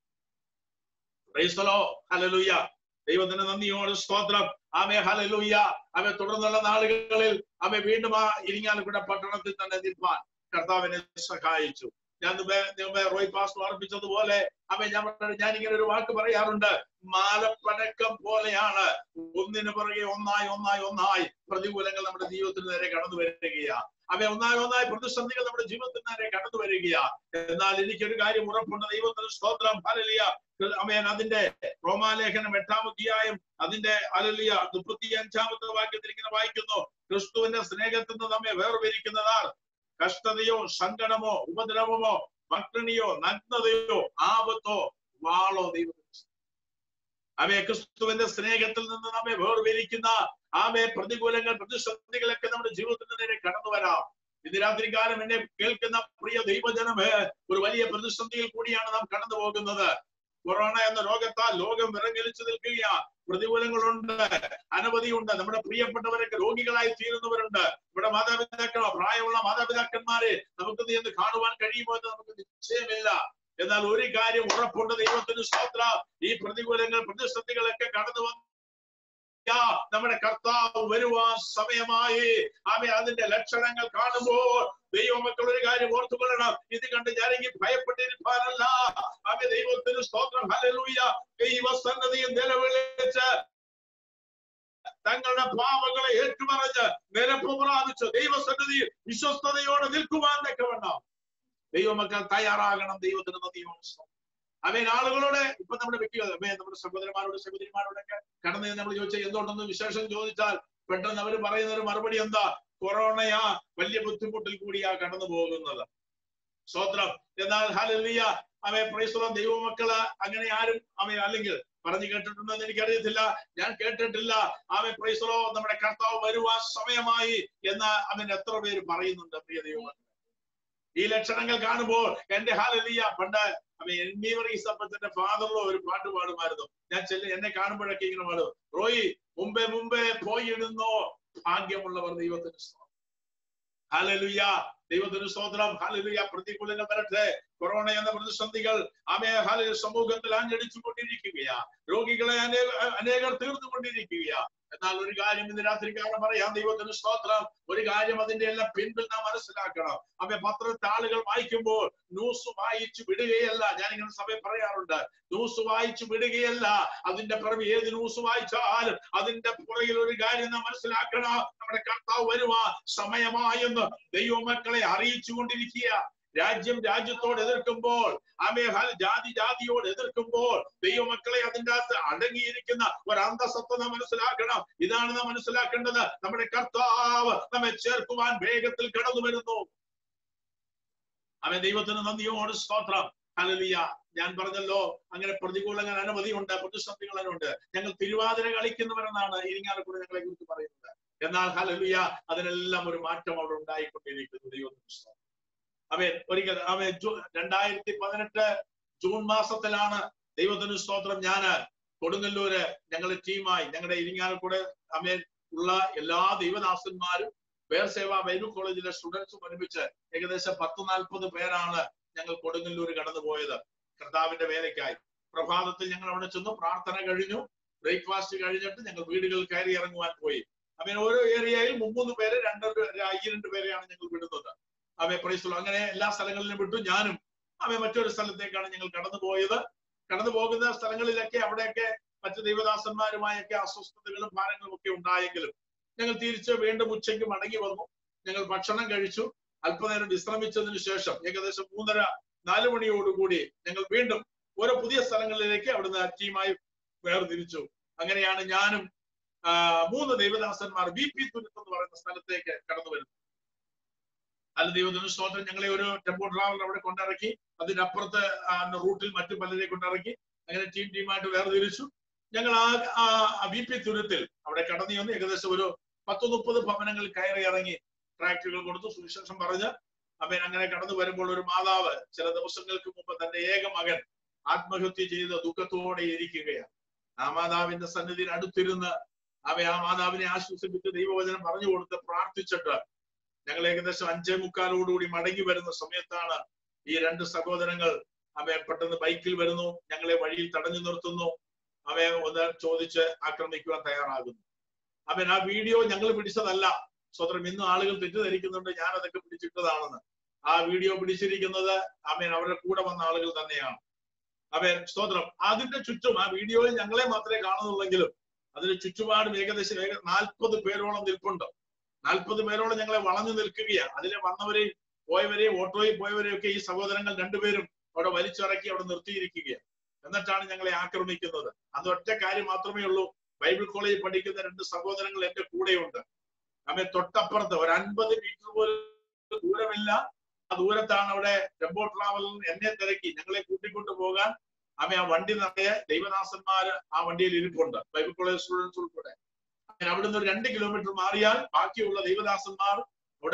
പ്രൈസ്തലോ ഹലലുയ്യ ദൈവത്തിന് നന്ദിയോട് സ്തോത്രം ആമേ ഹലലുയ്യ അവ തുടർന്നുള്ള നാളുകളിൽ അവ വീണ്ടും ആ ഇരിങ്ങാലക്കുട പട്ടണത്തിൽ തന്നെ നിൽപ്പാൻ കർത്താവിനെ സഹായിച്ചു ഞാൻ മുമ്പേ മുമ്പേ റോയ് പാസ് ഓർപ്പിച്ചതുപോലെ അവ ഞാൻ പറഞ്ഞ- ഞാൻ ഇങ്ങനെ ഒരു വാക്ക് പറയാറുണ്ട് മാലപ്പടക്കം പോലെയാണ് ഒന്നിനു പുറകെ ഒന്നായി ഒന്നായി ഒന്നായി പ്രതികൂലങ്ങൾ നമ്മുടെ ജീവിതത്തിന് നേരെ കടന്നു വരികയാ അവ ഒന്നായി ഒന്നായി പ്രതിസന്ധികൾ നമ്മുടെ ജീവിതത്തിന് നേരെ കടന്നു വരികയാ എന്നാൽ എനിക്കൊരു കാര്യം ഉറപ്പുണ്ട് ദൈവത്തിന് സ്തോത്രം ഹല്ലേലൂയ അമേൻ അതിന്റെ റോമാലേഖനം എട്ടാം അധ്യായം അതിന്റെ അലലിയ മുപ്പത്തി അഞ്ചാമത്തെ വാക്യത്തിൽ ഇങ്ങനെ വായിക്കുന്നു ക്രിസ്തുവിന്റെ സ്നേഹത്തിൽ നിന്ന് നമ്മെ വേർപിരിക്കുന്നതാർ കഷ്ടതയോ സങ്കടമോ ഉപദ്രവമോ പട്ടിണിയോ നഗ്നതയോ ആപത്തോ വാളോ ദൈവം അവയെ ക്രിസ്തുവിന്റെ സ്നേഹത്തിൽ നിന്ന് നമ്മെ വേർപിരിക്കുന്ന ആമെ പ്രതികൂലങ്ങൾ പ്രതിസന്ധികളൊക്കെ നമ്മുടെ ജീവിതത്തിന് നേരെ കടന്നു വരാം ഇന്ന് രാത്രി കാലം എന്നെ കേൾക്കുന്ന പ്രിയ ദൈവജനമേ ഒരു വലിയ പ്രതിസന്ധിയിൽ കൂടിയാണ് നാം കടന്നു പോകുന്നത് കൊറോണ എന്ന രോഗത്താൽ ലോകം വിറങ്ങലിച്ചു നിൽക്കുകയാ പ്രതികൂലങ്ങളുണ്ട് അനവധിയുണ്ട് നമ്മുടെ പ്രിയപ്പെട്ടവരൊക്കെ രോഗികളായി തീരുന്നവരുണ്ട് ഇവിടെ മാതാപിതാക്കളോ പ്രായമുള്ള മാതാപിതാക്കന്മാരെ നമുക്ക് നീ എന്ന് കാണുവാൻ കഴിയുമോ എന്ന് നമുക്ക് നിശ്ചയമില്ല എന്നാൽ ഒരു കാര്യം ഉറപ്പുണ്ട് ദൈവത്തിന് സ്തോത്ര ഈ പ്രതികൂലങ്ങൾ പ്രതിസന്ധികളൊക്കെ കടന്നു വന്ന നമ്മുടെ കർത്താവ് വരുവാൻ സമയമായി ആമെ അതിന്റെ ലക്ഷണങ്ങൾ കാണുമ്പോൾ ദൈവമക്കൾ ഒരു കാര്യം ഓർത്തുകൊള്ളണം ഇത് കണ്ട് ഞാനെങ്കിൽ ഭയപ്പെട്ടിരിക്കാനല്ല ആമെ ദൈവത്തിന് സ്തോത്രം ഹല്ലേലൂയ ദൈവസന്നതിയും നിലവിളിച്ച് തങ്ങളുടെ പാപങ്ങളെ ഏറ്റുപറഞ്ഞ് നിരപ്പ് പ്രാപിച്ച് ദൈവസന്നതിയിൽ വിശ്വസ്തയോടെ നിൽക്കുവാൻ ഒക്കെ വേണം ദൈവമക്കൾ തയ്യാറാകണം ദൈവത്തിന് നദിയോട് അവൻ ആളുകളോട് ഇപ്പൊ നമ്മുടെ വ്യക്തികൾ അവൻ നമ്മുടെ സഹോദരന്മാരോട് സഹോദരിമാരോടൊക്കെ കടന്നു ചെന്ന് നമ്മൾ ചോദിച്ചാൽ എന്തുകൊണ്ടെന്ന് വിശേഷം ചോദിച്ചാൽ പെട്ടെന്ന് അവർ പറയുന്ന ഒരു മറുപടി എന്താ കൊറോണയാ വലിയ ബുദ്ധിമുട്ടിൽ കൂടിയാ കടന്നു പോകുന്നത് സ്തോത്രം എന്നാൽ ഹലിയ അവയെ പ്രൈസ്തവം ദൈവമക്കള് അങ്ങനെ ആരും അവയെ അല്ലെങ്കിൽ പറഞ്ഞു കേട്ടിട്ടുണ്ടോ എന്ന് എനിക്കറിയത്തില്ല ഞാൻ കേട്ടിട്ടില്ല അവൻ പ്രൈസറോ നമ്മുടെ കർത്താവ് വരുവാൻ സമയമായി എന്ന് അവൻ എത്ര പേര് പറയുന്നുണ്ട് പ്രിയ ദൈവമക്കളെ ഈ ലക്ഷണങ്ങൾ കാണുമ്പോൾ എന്റെ ഹാലലിയ പണ്ട് അവൻ എന്നീവറീസപ്പത്തിന്റെ ഫാദറിലോ ഒരു പാട്ട് പാടുമായിരുന്നു ഞാൻ ചെല്ല് എന്നെ കാണുമ്പോഴൊക്കെ ഇങ്ങനെ പാടും റോയി മുമ്പേ മുമ്പേ പോയിടുന്നോ ഭാഗ്യമുള്ളവർ ദൈവത്തിന് സ്തോത്രം ഹാലലുയ ദൈവത്തിന് സ്തോത്രം ഹാലലുയ പ്രതികൂലങ്ങൾ വരട്ടെ കൊറോണ എന്ന പ്രതിസന്ധികൾ ആമേ ഹാല സമൂഹത്തിൽ ആഞ്ഞടിച്ചു കൊണ്ടിരിക്കുകയാ രോഗികളെ അനേക അനേകർ തീർന്നുകൊണ്ടിരിക്കുകയാ എന്നാൽ ഒരു കാര്യം ഇന്ന് രാത്രി കാരണം പറയാം ദൈവത്തിന് സ്തോത്രം ഒരു കാര്യം അതിന്റെ എല്ലാം പിൻപിൽ നാം മനസ്സിലാക്കണം അവ പത്രത്താളുകൾ വായിക്കുമ്പോൾ ന്യൂസ് വായിച്ചു വിടുകയല്ല ഞാനിങ്ങനെ സഭയിൽ പറയാറുണ്ട് ന്യൂസ് വായിച്ചു വിടുകയല്ല അതിന്റെ പുറമെ ഏത് ന്യൂസ് വായിച്ചാലും അതിന്റെ പുറകിൽ ഒരു കാര്യം നാം മനസ്സിലാക്കണം നമ്മുടെ കർത്താവ് വരുവാ സമയമായെന്ന് ദൈവമക്കളെ അറിയിച്ചു കൊണ്ടിരിക്കുക രാജ്യം രാജ്യത്തോട് എതിർക്കുമ്പോൾ ആമേ ഹൽ ജാതി ജാതിയോട് എതിർക്കുമ്പോൾ ദൈവമക്കളെ അതിൻ്റെ അകത്ത് അടങ്ങിയിരിക്കുന്ന ഒരു അന്തസത്ത നാം മനസ്സിലാക്കണം ഇതാണ് നാം മനസ്സിലാക്കേണ്ടത് നമ്മുടെ കർത്താവ് നമ്മെ ചേർക്കുവാൻ വേഗത്തിൽ കടന്നു വരുന്നു അവൻ ദൈവത്തിന് നന്ദിയോട് സ്തോത്രം ഹലലിയ ഞാൻ പറഞ്ഞല്ലോ അങ്ങനെ പ്രതികൂലങ്ങൾ അനവധിയുണ്ട് പ്രതിസന്ധികൾ ഉണ്ട് ഞങ്ങൾ തിരുവാതിര കളിക്കുന്നവരെന്നാണ് ഇരിങ്ങാലക്കുടി ഞങ്ങളെ കുറിച്ച് പറയുന്നത് എന്നാൽ ഹലലിയ അതിനെല്ലാം ഒരു മാറ്റം അവിടെ ഉണ്ടായിക്കൊണ്ടിരിക്കുന്നു ദൈവത്തിന് സ്തോത്രം അവൻ ഒരിക്കൽ അവൻ രണ്ടായിരത്തി പതിനെട്ട് ജൂൺ മാസത്തിലാണ് ദൈവത്തിന് സ്തോത്രം ഞാന് കൊടുങ്ങല്ലൂര് ഞങ്ങളുടെ ടീമായി ഞങ്ങളുടെ ഇരിങ്ങാലക്കുട അമേൻ ഉള്ള എല്ലാ ദൈവദാസന്മാരും പേർസേവ ബൈബിൾ കോളേജിലെ സ്റ്റുഡൻസും ഒരുമിച്ച് ഏകദേശം പത്ത് നാൽപ്പത് പേരാണ് ഞങ്ങൾ കൊടുങ്ങല്ലൂർ കടന്നു പോയത് കർത്താവിന്റെ വേലയ്ക്കായി പ്രഭാതത്തിൽ ഞങ്ങൾ അവിടെ ചെന്നു പ്രാർത്ഥന കഴിഞ്ഞു ബ്രേക്ക്ഫാസ്റ്റ് കഴിഞ്ഞിട്ട് ഞങ്ങൾ വീടുകളിൽ കയറി ഇറങ്ങുവാൻ പോയി അങ്ങനെ ഓരോ ഏരിയയിൽ മുമ്മൂന്ന് പേര് രണ്ട് ഈ രണ്ട് പേരെയാണ് ഞങ്ങൾ വിടുന്നത് അവയെ പ്രൈസുള്ളൂ അങ്ങനെ എല്ലാ സ്ഥലങ്ങളിലും വിട്ടു ഞാനും അവയെ മറ്റൊരു സ്ഥലത്തേക്കാണ് ഞങ്ങൾ കടന്നു പോയത് കടന്നു പോകുന്ന സ്ഥലങ്ങളിലൊക്കെ അവിടെയൊക്കെ മറ്റു ദൈവദാസന്മാരുമായൊക്കെ അസ്വസ്ഥതകളും ഭാരങ്ങളും ഒക്കെ ഉണ്ടായെങ്കിലും ഞങ്ങൾ തിരിച്ച് വീണ്ടും ഉച്ചയ്ക്ക് മടങ്ങി വന്നു ഞങ്ങൾ ഭക്ഷണം കഴിച്ചു അല്പനേരം വിശ്രമിച്ചതിന് ശേഷം ഏകദേശം മൂന്നര നാല് മണിയോടുകൂടി ഞങ്ങൾ വീണ്ടും ഓരോ പുതിയ സ്ഥലങ്ങളിലേക്ക് അവിടുന്ന് ടീമായി വേർതിരിച്ചു അങ്ങനെയാണ് ഞാനും മൂന്ന് ദൈവദാസന്മാർ വി പി തുരുത്ത് എന്ന് പറയുന്ന സ്ഥലത്തേക്ക് കടന്നു വരുന്നു അല്ല ദൈവത്തിന് സ്തോത്രം ഞങ്ങളെ ഒരു ടെമ്പോ ട്രാവലർ അവിടെ കൊണ്ടിറക്കി അതിനപ്പുറത്ത് റൂട്ടിൽ മറ്റു പലരെ കൊണ്ടിറക്കി അങ്ങനെ ടീം ടീമായിട്ട് വേർതിരിച്ചു ഞങ്ങൾ ആ വി പി തുരുത്തിൽ അവിടെ കടന്നു വന്ന് ഏകദേശം ഒരു പത്ത് മുപ്പത് ഭവനങ്ങൾ കയറി ഇറങ്ങി ട്രാക്ടറുകൾ കൊടുത്തു സുവിശേഷം പറഞ്ഞ് അവൻ അങ്ങനെ കടന്നു വരുമ്പോൾ ഒരു മാതാവ് ചില ദിവസങ്ങൾക്ക് മുമ്പ് തന്റെ ഏക മകൻ ആത്മഹത്യ ചെയ്ത് ദുഃഖത്തോടെ ഇരിക്കുകയാണ് ആ മാതാവിന്റെ സന്നിധിയിൽ അടുത്തിരുന്ന് അവ ആ മാതാവിനെ ആശ്വസിപ്പിച്ച് ദൈവവചനം പറഞ്ഞു കൊടുത്ത് പ്രാർത്ഥിച്ചിട്ട് ഞങ്ങൾ ഏകദേശം അഞ്ചേ മുക്കാലോടുകൂടി മടങ്ങി വരുന്ന സമയത്താണ് ഈ രണ്ട് സഹോദരങ്ങൾ അവയെ പെട്ടെന്ന് ബൈക്കിൽ വരുന്നു ഞങ്ങളെ വഴിയിൽ തടഞ്ഞു നിർത്തുന്നു അവയെ ഒന്ന് ചോദിച്ച് ആക്രമിക്കുവാൻ തയ്യാറാകുന്നു അവൻ ആ വീഡിയോ ഞങ്ങൾ പിടിച്ചതല്ല സ്വതന്ത്രം ഇന്നും ആളുകൾ തെറ്റിദ്ധരിക്കുന്നുണ്ട് ഞാൻ അതൊക്കെ പിടിച്ചിട്ടതാണെന്ന് ആ വീഡിയോ പിടിച്ചിരിക്കുന്നത് അവൻ അവരുടെ കൂടെ വന്ന ആളുകൾ തന്നെയാണ് അവൻ സ്തോത്രം അതിന്റെ ചുറ്റും ആ വീഡിയോയിൽ ഞങ്ങളെ മാത്രമേ കാണുന്നുള്ളെങ്കിലും അതിന് ചുറ്റുപാടും ഏകദേശം നാൽപ്പത് പേരോളം നിൽപ്പുണ്ട് നാൽപ്പത് പേരോളം ഞങ്ങളെ വളഞ്ഞു നിൽക്കുകയാണ് അതിലെ വന്നവരെയും പോയവരെയും ഓട്ടോയിൽ പോയവരെയും ഒക്കെ ഈ സഹോദരങ്ങൾ രണ്ടുപേരും അവിടെ വലിച്ചിറക്കി അവിടെ നിർത്തിയിരിക്കുകയാണ് എന്നിട്ടാണ് ഞങ്ങളെ ആക്രമിക്കുന്നത് അത് ഒറ്റ കാര്യം മാത്രമേ ഉള്ളൂ ബൈബിൾ കോളേജിൽ പഠിക്കുന്ന രണ്ട് സഹോദരങ്ങൾ എന്റെ കൂടെയുണ്ട് നമ്മെ തൊട്ടപ്പുറത്ത് ഒരു അൻപത് മീറ്റർ പോലും ദൂരമില്ല ആ ദൂരത്താണ് അവിടെ ടെമ്പോ ട്രാവലർ എന്നെ തിരക്കി ഞങ്ങളെ കൂട്ടിക്കൊണ്ടു പോകാൻ അമ്മ ആ വണ്ടി നിറയെ ദൈവദാസന്മാര് ആ വണ്ടിയിൽ ഇരിപ്പുണ്ട് ബൈബിൾ കോളേജ് സ്റ്റുഡൻസ് ഉൾപ്പെടെ അങ്ങനെ അവിടുന്ന് ഒരു രണ്ട് കിലോമീറ്റർ മാറിയാൽ ബാക്കിയുള്ള ദൈവദാസന്മാർ അവിടെ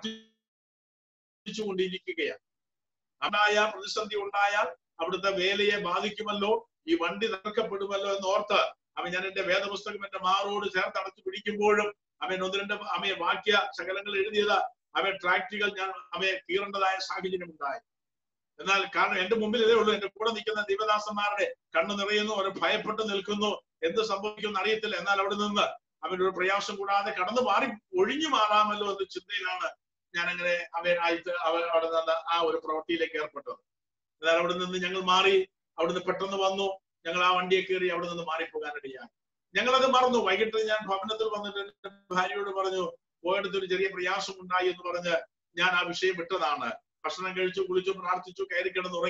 പ്രാർത്ഥിച്ചു കൊണ്ടിരിക്കുകയാണ് ഉണ്ടായ പ്രതിസന്ധി ഉണ്ടായാൽ അവിടുത്തെ വേലയെ ബാധിക്കുമല്ലോ ഈ വണ്ടി തകർക്കപ്പെടുമല്ലോ എന്ന് ഓർത്ത് അവൻ ഞാൻ എന്റെ വേദപുസ്തകം എന്റെ മാറോട് ചേർത്ത് അടച്ചു പിടിക്കുമ്പോഴും അവൻ ഒന്ന് രണ്ട് അവയെ വാക്യ ശകലങ്ങൾ എഴുതിയത് അവൻ ട്രാക്റ്റുകൾ ഞാൻ അവയെ കീറേണ്ടതായ സാഹചര്യം ഉണ്ടായി എന്നാൽ കാരണം എന്റെ മുമ്പിൽ ഇതേ ഉള്ളൂ എന്റെ കൂടെ നിൽക്കുന്ന ദൈവദാസന്മാരുടെ കണ്ണു നിറയുന്നു അവർ ഭയപ്പെട്ട് നിൽക്കുന്നു എന്ത് സംഭവിക്കുമെന്ന് അറിയത്തില്ല എന്നാൽ അവിടെ നിന്ന് അവൻ ഒരു പ്രയാസം കൂടാതെ കടന്നു മാറി ഒഴിഞ്ഞു മാറാമല്ലോ എന്ന ചിന്തയിലാണ് ഞാൻ അങ്ങനെ അവൻ ആയിട്ട് അവൻ അവിടെ നിന്ന് ആ ഒരു പ്രവൃത്തിയിലേക്ക് ഏർപ്പെട്ടത് എന്നാൽ അവിടെ നിന്ന് ഞങ്ങൾ മാറി അവിടുന്ന് പെട്ടെന്ന് വന്നു ഞങ്ങൾ ആ വണ്ടിയെ കയറി അവിടെ നിന്ന് മാറിപ്പോകാനിടയായി ഞങ്ങളത് മറന്നു വൈകിട്ട് ഞാൻ ഭവനത്തിൽ വന്നിട്ട് എന്റെ ഭാര്യയോട് പറഞ്ഞു പോയിടത്ത് ഒരു ചെറിയ പ്രയാസം ഉണ്ടായി എന്ന് പറഞ്ഞ് ഞാൻ ആ വിഷയം വിട്ടതാണ് ഭക്ഷണം കഴിച്ചു കുളിച്ചു പ്രാർത്ഥിച്ചു കയറി കിടന്നുറങ്ങി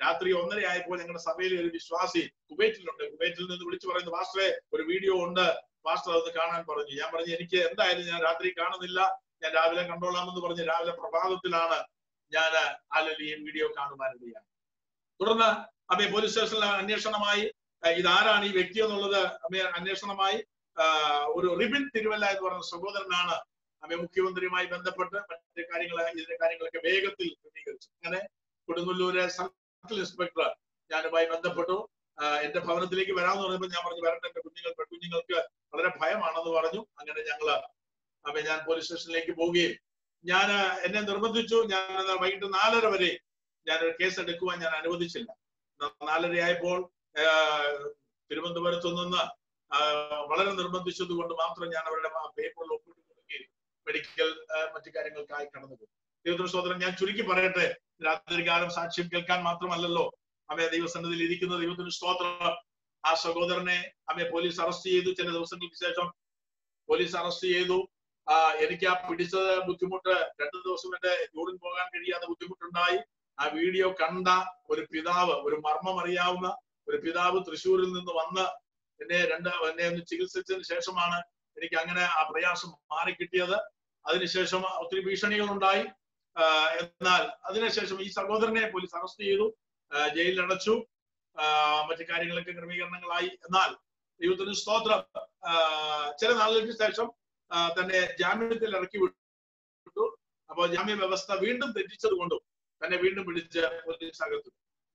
രാത്രി ഒന്നര ആയപ്പോൾ ഞങ്ങളുടെ സഭയിലെ ഒരു വിശ്വാസി കുവൈറ്റിലുണ്ട് കുവൈറ്റിൽ നിന്ന് വിളിച്ചു പറയുന്നു പാസ്റ്ററെ ഒരു വീഡിയോ ഉണ്ട് പാസ്റ്റർ അതൊന്ന് കാണാൻ പറഞ്ഞു ഞാൻ പറഞ്ഞു എനിക്ക് എന്തായാലും ഞാൻ രാത്രി കാണുന്നില്ല ഞാൻ രാവിലെ കണ്ടോളാമെന്ന് പറഞ്ഞ് രാവിലെ പ്രഭാതത്തിലാണ് ഞാൻ ആലലി വീഡിയോ കാണുവാനിടയാണ് തുടർന്ന് അമ്മയെ പോലീസ് സ്റ്റേഷനിൽ അന്വേഷണമായി അഹ് ഇതാരാണ് ഈ വ്യക്തി എന്നുള്ളത് അമ്മയെ അന്വേഷണമായി ആഹ് ഒരു റിബിൻ തിരുവല്ല എന്ന് പറയുന്ന സഹോദരനാണ് അമ്മ മുഖ്യമന്ത്രിയുമായി ബന്ധപ്പെട്ട് മറ്റു കാര്യങ്ങൾ ഇതിന്റെ കാര്യങ്ങളൊക്കെ വേഗത്തിൽ ക്രമീകരിച്ചു അങ്ങനെ കൊടുങ്ങല്ലൂര് സർക്കിൾ ഇൻസ്പെക്ടർ ഞാനുമായി ബന്ധപ്പെട്ടു ആഹ് എന്റെ ഭവനത്തിലേക്ക് വരാമെന്ന് പറഞ്ഞപ്പോൾ ഞാൻ പറഞ്ഞു വരട്ടെ എന്റെ കുഞ്ഞുങ്ങൾ പെൺകുഞ്ഞുങ്ങൾക്ക് വളരെ ഭയമാണെന്ന് പറഞ്ഞു അങ്ങനെ ഞങ്ങള് അപ്പൊ ഞാൻ പോലീസ് സ്റ്റേഷനിലേക്ക് പോവുകയും ഞാൻ എന്നെ നിർബന്ധിച്ചു ഞാൻ എന്നാൽ വൈകിട്ട് നാലര വരെ ഞാൻ ഒരു കേസ് എടുക്കുവാൻ ഞാൻ അനുവദിച്ചില്ല നാലര ആയപ്പോൾ ആഹ് തിരുവനന്തപുരത്തു നിന്ന് ആഹ് വളരെ നിർബന്ധിച്ചത് കൊണ്ട് മാത്രം ഞാൻ അവരുടെ പേപ്പറിൽ ഒപ്പിട്ട് കൊടുക്കുകയും മെഡിക്കൽ മറ്റു കാര്യങ്ങൾക്കായി കടന്നുപോയി ദൈവത്തിന് സോദരൻ ഞാൻ ചുരുക്കി പറയട്ടെ രാത്രികാലം സാക്ഷ്യം കേൾക്കാൻ മാത്രമല്ലല്ലോ അമ്മയെ ദൈവസന്നിധിയിൽ ഇരിക്കുന്ന ദൈവത്തിന് സ്തോത്രം ആ സഹോദരനെ അമ്മയെ പോലീസ് അറസ്റ്റ് ചെയ്തു ചില ദിവസങ്ങൾക്ക് ശേഷം പോലീസ് അറസ്റ്റ് ചെയ്തു ആ എനിക്ക് ആ പിടിച്ചത് ബുദ്ധിമുട്ട് രണ്ടു ദിവസം എന്റെ യൂറിൻ പോകാൻ കഴിയാത്ത ബുദ്ധിമുട്ടുണ്ടായി ആ വീഡിയോ കണ്ട ഒരു പിതാവ് ഒരു മർമ്മം അറിയാവുന്ന ഒരു പിതാവ് തൃശ്ശൂരിൽ നിന്ന് വന്ന് എന്നെ രണ്ട് എന്നെ ഒന്ന് ചികിത്സിച്ചതിന് ശേഷമാണ് എനിക്ക് അങ്ങനെ ആ പ്രയാസം മാറി കിട്ടിയത് അതിനുശേഷം ഒത്തിരി ഭീഷണികൾ ഉണ്ടായി എന്നാൽ അതിനുശേഷം ഈ സഹോദരനെ പോലീസ് അറസ്റ്റ് ചെയ്തു ജയിലിൽ അടച്ചു മറ്റു കാര്യങ്ങളൊക്കെ ക്രമീകരണങ്ങളായി എന്നാൽ ദൈവത്തിന് സ്തോത്രം ചില നാളുകൾക്ക് ശേഷം തന്നെ ജാമ്യത്തിൽ ഇറക്കി വിട്ടു അപ്പോൾ ജാമ്യ വ്യവസ്ഥ വീണ്ടും തെറ്റിച്ചത് കൊണ്ടും തന്നെ വീണ്ടും പിടിച്ച് പോലീസ് അകത്തു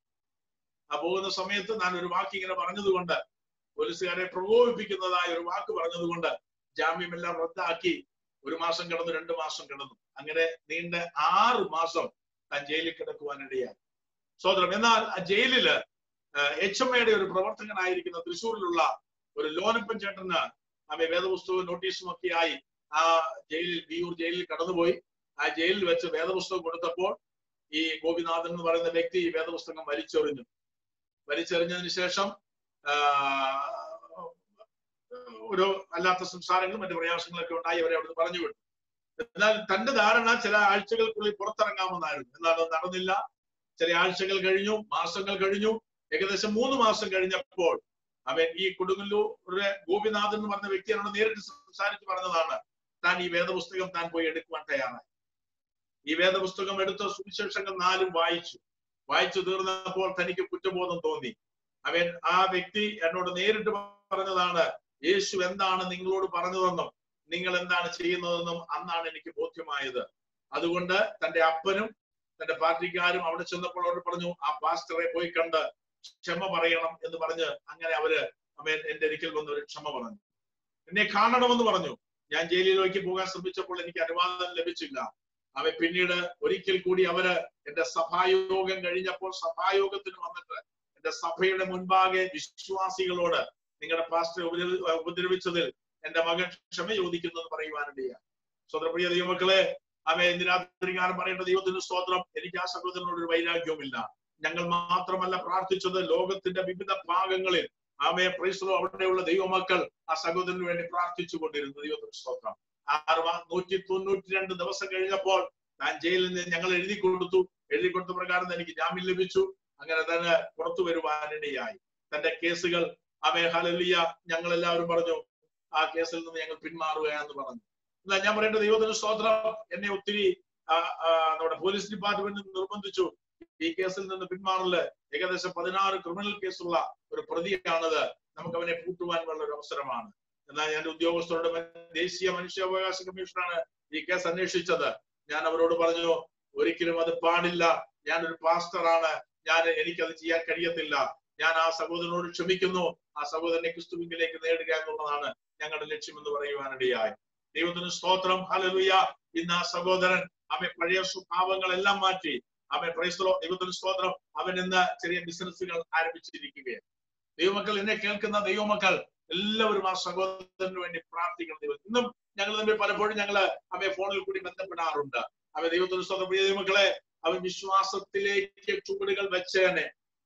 ആ പോകുന്ന സമയത്ത് ഞാൻ ഒരു വാക്ക് ഇങ്ങനെ പറഞ്ഞതുകൊണ്ട് പോലീസുകാരെ പ്രകോപിപ്പിക്കുന്നതായ ഒരു വാക്ക് പറഞ്ഞതുകൊണ്ട് ജാമ്യമെല്ലാം റദ്ദാക്കി ഒരു മാസം കിടന്നു രണ്ട് മാസം കിടന്നു അങ്ങനെ നീണ്ട ആറ് മാസം താൻ ജയിലിൽ കിടക്കുവാനിടയായി സോദരം എന്നാൽ ആ ജയിലില് എച്ച് എം എയുടെ ഒരു പ്രവർത്തകനായിരിക്കുന്ന തൃശ്ശൂരിലുള്ള ഒരു ലോനപ്പൻ ചേട്ടന് ആമെ വേദപുസ്തകവും നോട്ടീസും ഒക്കെ ആയി ആ ജയിലിൽ വിയൂർ ജയിലിൽ കടന്നുപോയി ആ ജയിലിൽ വെച്ച് വേദപുസ്തകം കൊടുത്തപ്പോൾ ഈ ഗോപിനാഥൻ എന്ന് പറയുന്ന വ്യക്തി ഈ വേദപുസ്തകം വലിച്ചെറിഞ്ഞു വലിച്ചെറിഞ്ഞതിന് ശേഷം ഒരു അല്ലാത്ത സംസാരങ്ങളും മറ്റു പ്രയാസങ്ങളൊക്കെ ഉണ്ടായി അവരെ അവിടുന്ന് പറഞ്ഞു വിട്ടു എന്നാൽ തന്റെ ധാരണ ചില ആഴ്ചകൾക്കുള്ളിൽ പുറത്തിറങ്ങാമെന്നായിരുന്നു എന്നാൽ അത് നടന്നില്ല ചില ആഴ്ചകൾ കഴിഞ്ഞു മാസങ്ങൾ കഴിഞ്ഞു ഏകദേശം മൂന്ന് മാസം കഴിഞ്ഞപ്പോൾ അവൻ ഈ കൊടുങ്ങല്ലൂരിലെ ഗോപിനാഥൻ എന്ന് പറഞ്ഞ വ്യക്തി എന്നോട് നേരിട്ട് സംസാരിച്ച് പറഞ്ഞതാണ് താൻ ഈ വേദപുസ്തകം താൻ പോയി എടുക്കുവാൻ തയ്യാറായി ഈ വേദപുസ്തകം എടുത്ത സുവിശേഷങ്ങൾ നാലും വായിച്ചു വായിച്ചു തീർന്നപ്പോൾ തനിക്ക് കുറ്റബോധം തോന്നി അവൻ ആ വ്യക്തി എന്നോട് നേരിട്ട് പറഞ്ഞതാണ് യേശു എന്താണ് നിങ്ങളോട് പറഞ്ഞതെന്നും നിങ്ങൾ എന്താണ് ചെയ്യുന്നതെന്നും അന്നാണ് എനിക്ക് ബോധ്യമായത് അതുകൊണ്ട് തന്റെ അപ്പനും തന്റെ പാർട്ടിക്കാരും അവിടെ ചെന്നപ്പോൾ അവർ പറഞ്ഞു ആ പാസ്റ്ററെ പോയി കണ്ട് ക്ഷമ പറയണം എന്ന് പറഞ്ഞ് അങ്ങനെ അവര് അവൻ എന്റെ ഒരിക്കൽ വന്ന് ഒരു ക്ഷമ പറഞ്ഞു എന്നെ കാണണമെന്ന് പറഞ്ഞു ഞാൻ ജയിലിലേക്ക് പോകാൻ ശ്രമിച്ചപ്പോൾ എനിക്ക് അനുവാദം ലഭിച്ചില്ല അവൻ പിന്നീട് ഒരിക്കൽ കൂടി അവര് എന്റെ സഭായോഗം കഴിഞ്ഞപ്പോൾ സഭായോഗത്തിന് വന്നിട്ട് എന്റെ സഭയുടെ മുൻപാകെ വിശ്വാസികളോട് നിങ്ങളുടെ പാസ്റ്റർ ഉപദ്രവിച്ചതിൽ എന്റെ മകൻ ക്ഷമ ചോദിക്കുന്നു എന്ന് പറയുവാനിടയാണ് സ്വതപ്രിയ ദൈവമക്കളെ അവ ഇന്ന് രാത്രികാലം പറയേണ്ട ദൈവത്തിന് സ്തോത്രം എനിക്ക് ആ സഹോദരനോട് ഒരു വൈരാഗ്യവുമില്ല ഞങ്ങൾ മാത്രമല്ല പ്രാർത്ഥിച്ചത് ലോകത്തിന്റെ വിവിധ ഭാഗങ്ങളിൽ ആമയെ പ്രൈസ്ലോ അവിടെയുള്ള ദൈവമക്കൾ ആ സഹോദരന് വേണ്ടി പ്രാർത്ഥിച്ചു കൊണ്ടിരുന്നു ദൈവത്തിന് സ്തോത്രം ആറ് നൂറ്റി തൊണ്ണൂറ്റി രണ്ട് ദിവസം കഴിഞ്ഞപ്പോൾ ഞാൻ ജയിലിൽ നിന്ന് ഞങ്ങൾ എഴുതി കൊടുത്തു എഴുതി കൊടുത്ത പ്രകാരം എനിക്ക് ജാമ്യം ലഭിച്ചു അങ്ങനെ തന്നെ പുറത്തു വരുവാനിടയായി തന്റെ കേസുകൾ അവയെ ഹലലിയ ഞങ്ങൾ എല്ലാവരും പറഞ്ഞു ആ കേസിൽ നിന്ന് ഞങ്ങൾ പിന്മാറുകയാണെന്ന് പറഞ്ഞു എന്നാൽ ഞാൻ പറയേണ്ട ദൈവത്തിന് സ്തോത്രം എന്നെ ഒത്തിരി നമ്മുടെ പോലീസ് ഡിപ്പാർട്ട്മെന്റ് നിർബന്ധിച്ചു ഈ കേസിൽ നിന്ന് പിന്മാറല് ഏകദേശം പതിനാറ് ക്രിമിനൽ കേസുള്ള ഒരു പ്രതിയാണത് നമുക്ക് അവനെ കൂട്ടുവാനുള്ള ഒരു അവസരമാണ് എന്നാൽ ഞാൻ ഉദ്യോഗസ്ഥരോട് ദേശീയ മനുഷ്യാവകാശ കമ്മീഷനാണ് ഈ കേസ് അന്വേഷിച്ചത് ഞാൻ അവരോട് പറഞ്ഞു ഒരിക്കലും അത് പാടില്ല ഞാനൊരു പാസ്റ്ററാണ് ഞാൻ എനിക്കത് ചെയ്യാൻ കഴിയത്തില്ല ഞാൻ ആ സഹോദരനോട് ക്ഷമിക്കുന്നു ആ സഹോദരനെ ക്രിസ്തുവിലേക്ക് നേടുക എന്നുള്ളതാണ് ഞങ്ങളുടെ ലക്ഷ്യം എന്ന് പറയുവാനിടയായി ദൈവത്തിന് സ്തോത്രം ഹലലുയ ഇന്ന് ആ സഹോദരൻ അവൻ പഴയ സ്വഭാവങ്ങളെല്ലാം മാറ്റി അവൻ പ്രൈസ്തലോ ദൈവത്തിന് സ്തോത്രം അവൻ ഇന്ന് ചെറിയ ബിസിനസ്സുകൾ ആരംഭിച്ചിരിക്കുകയാണ് ദൈവമക്കൾ എന്നെ കേൾക്കുന്ന ദൈവമക്കൾ എല്ലാവരും ആ സഹോദരന് വേണ്ടി പ്രാർത്ഥിക്കണം ദൈവം ഇന്നും ഞങ്ങൾ തമ്മിൽ പലപ്പോഴും ഞങ്ങൾ അവയെ ഫോണിൽ കൂടി ബന്ധപ്പെടാറുണ്ട് അവ ദൈവത്തിന് സ്തോത്രം പ്രിയ ദൈവമക്കളെ അവൻ വിശ്വാസത്തിലേക്ക് ചുവടുകൾ വെച്ചേനെ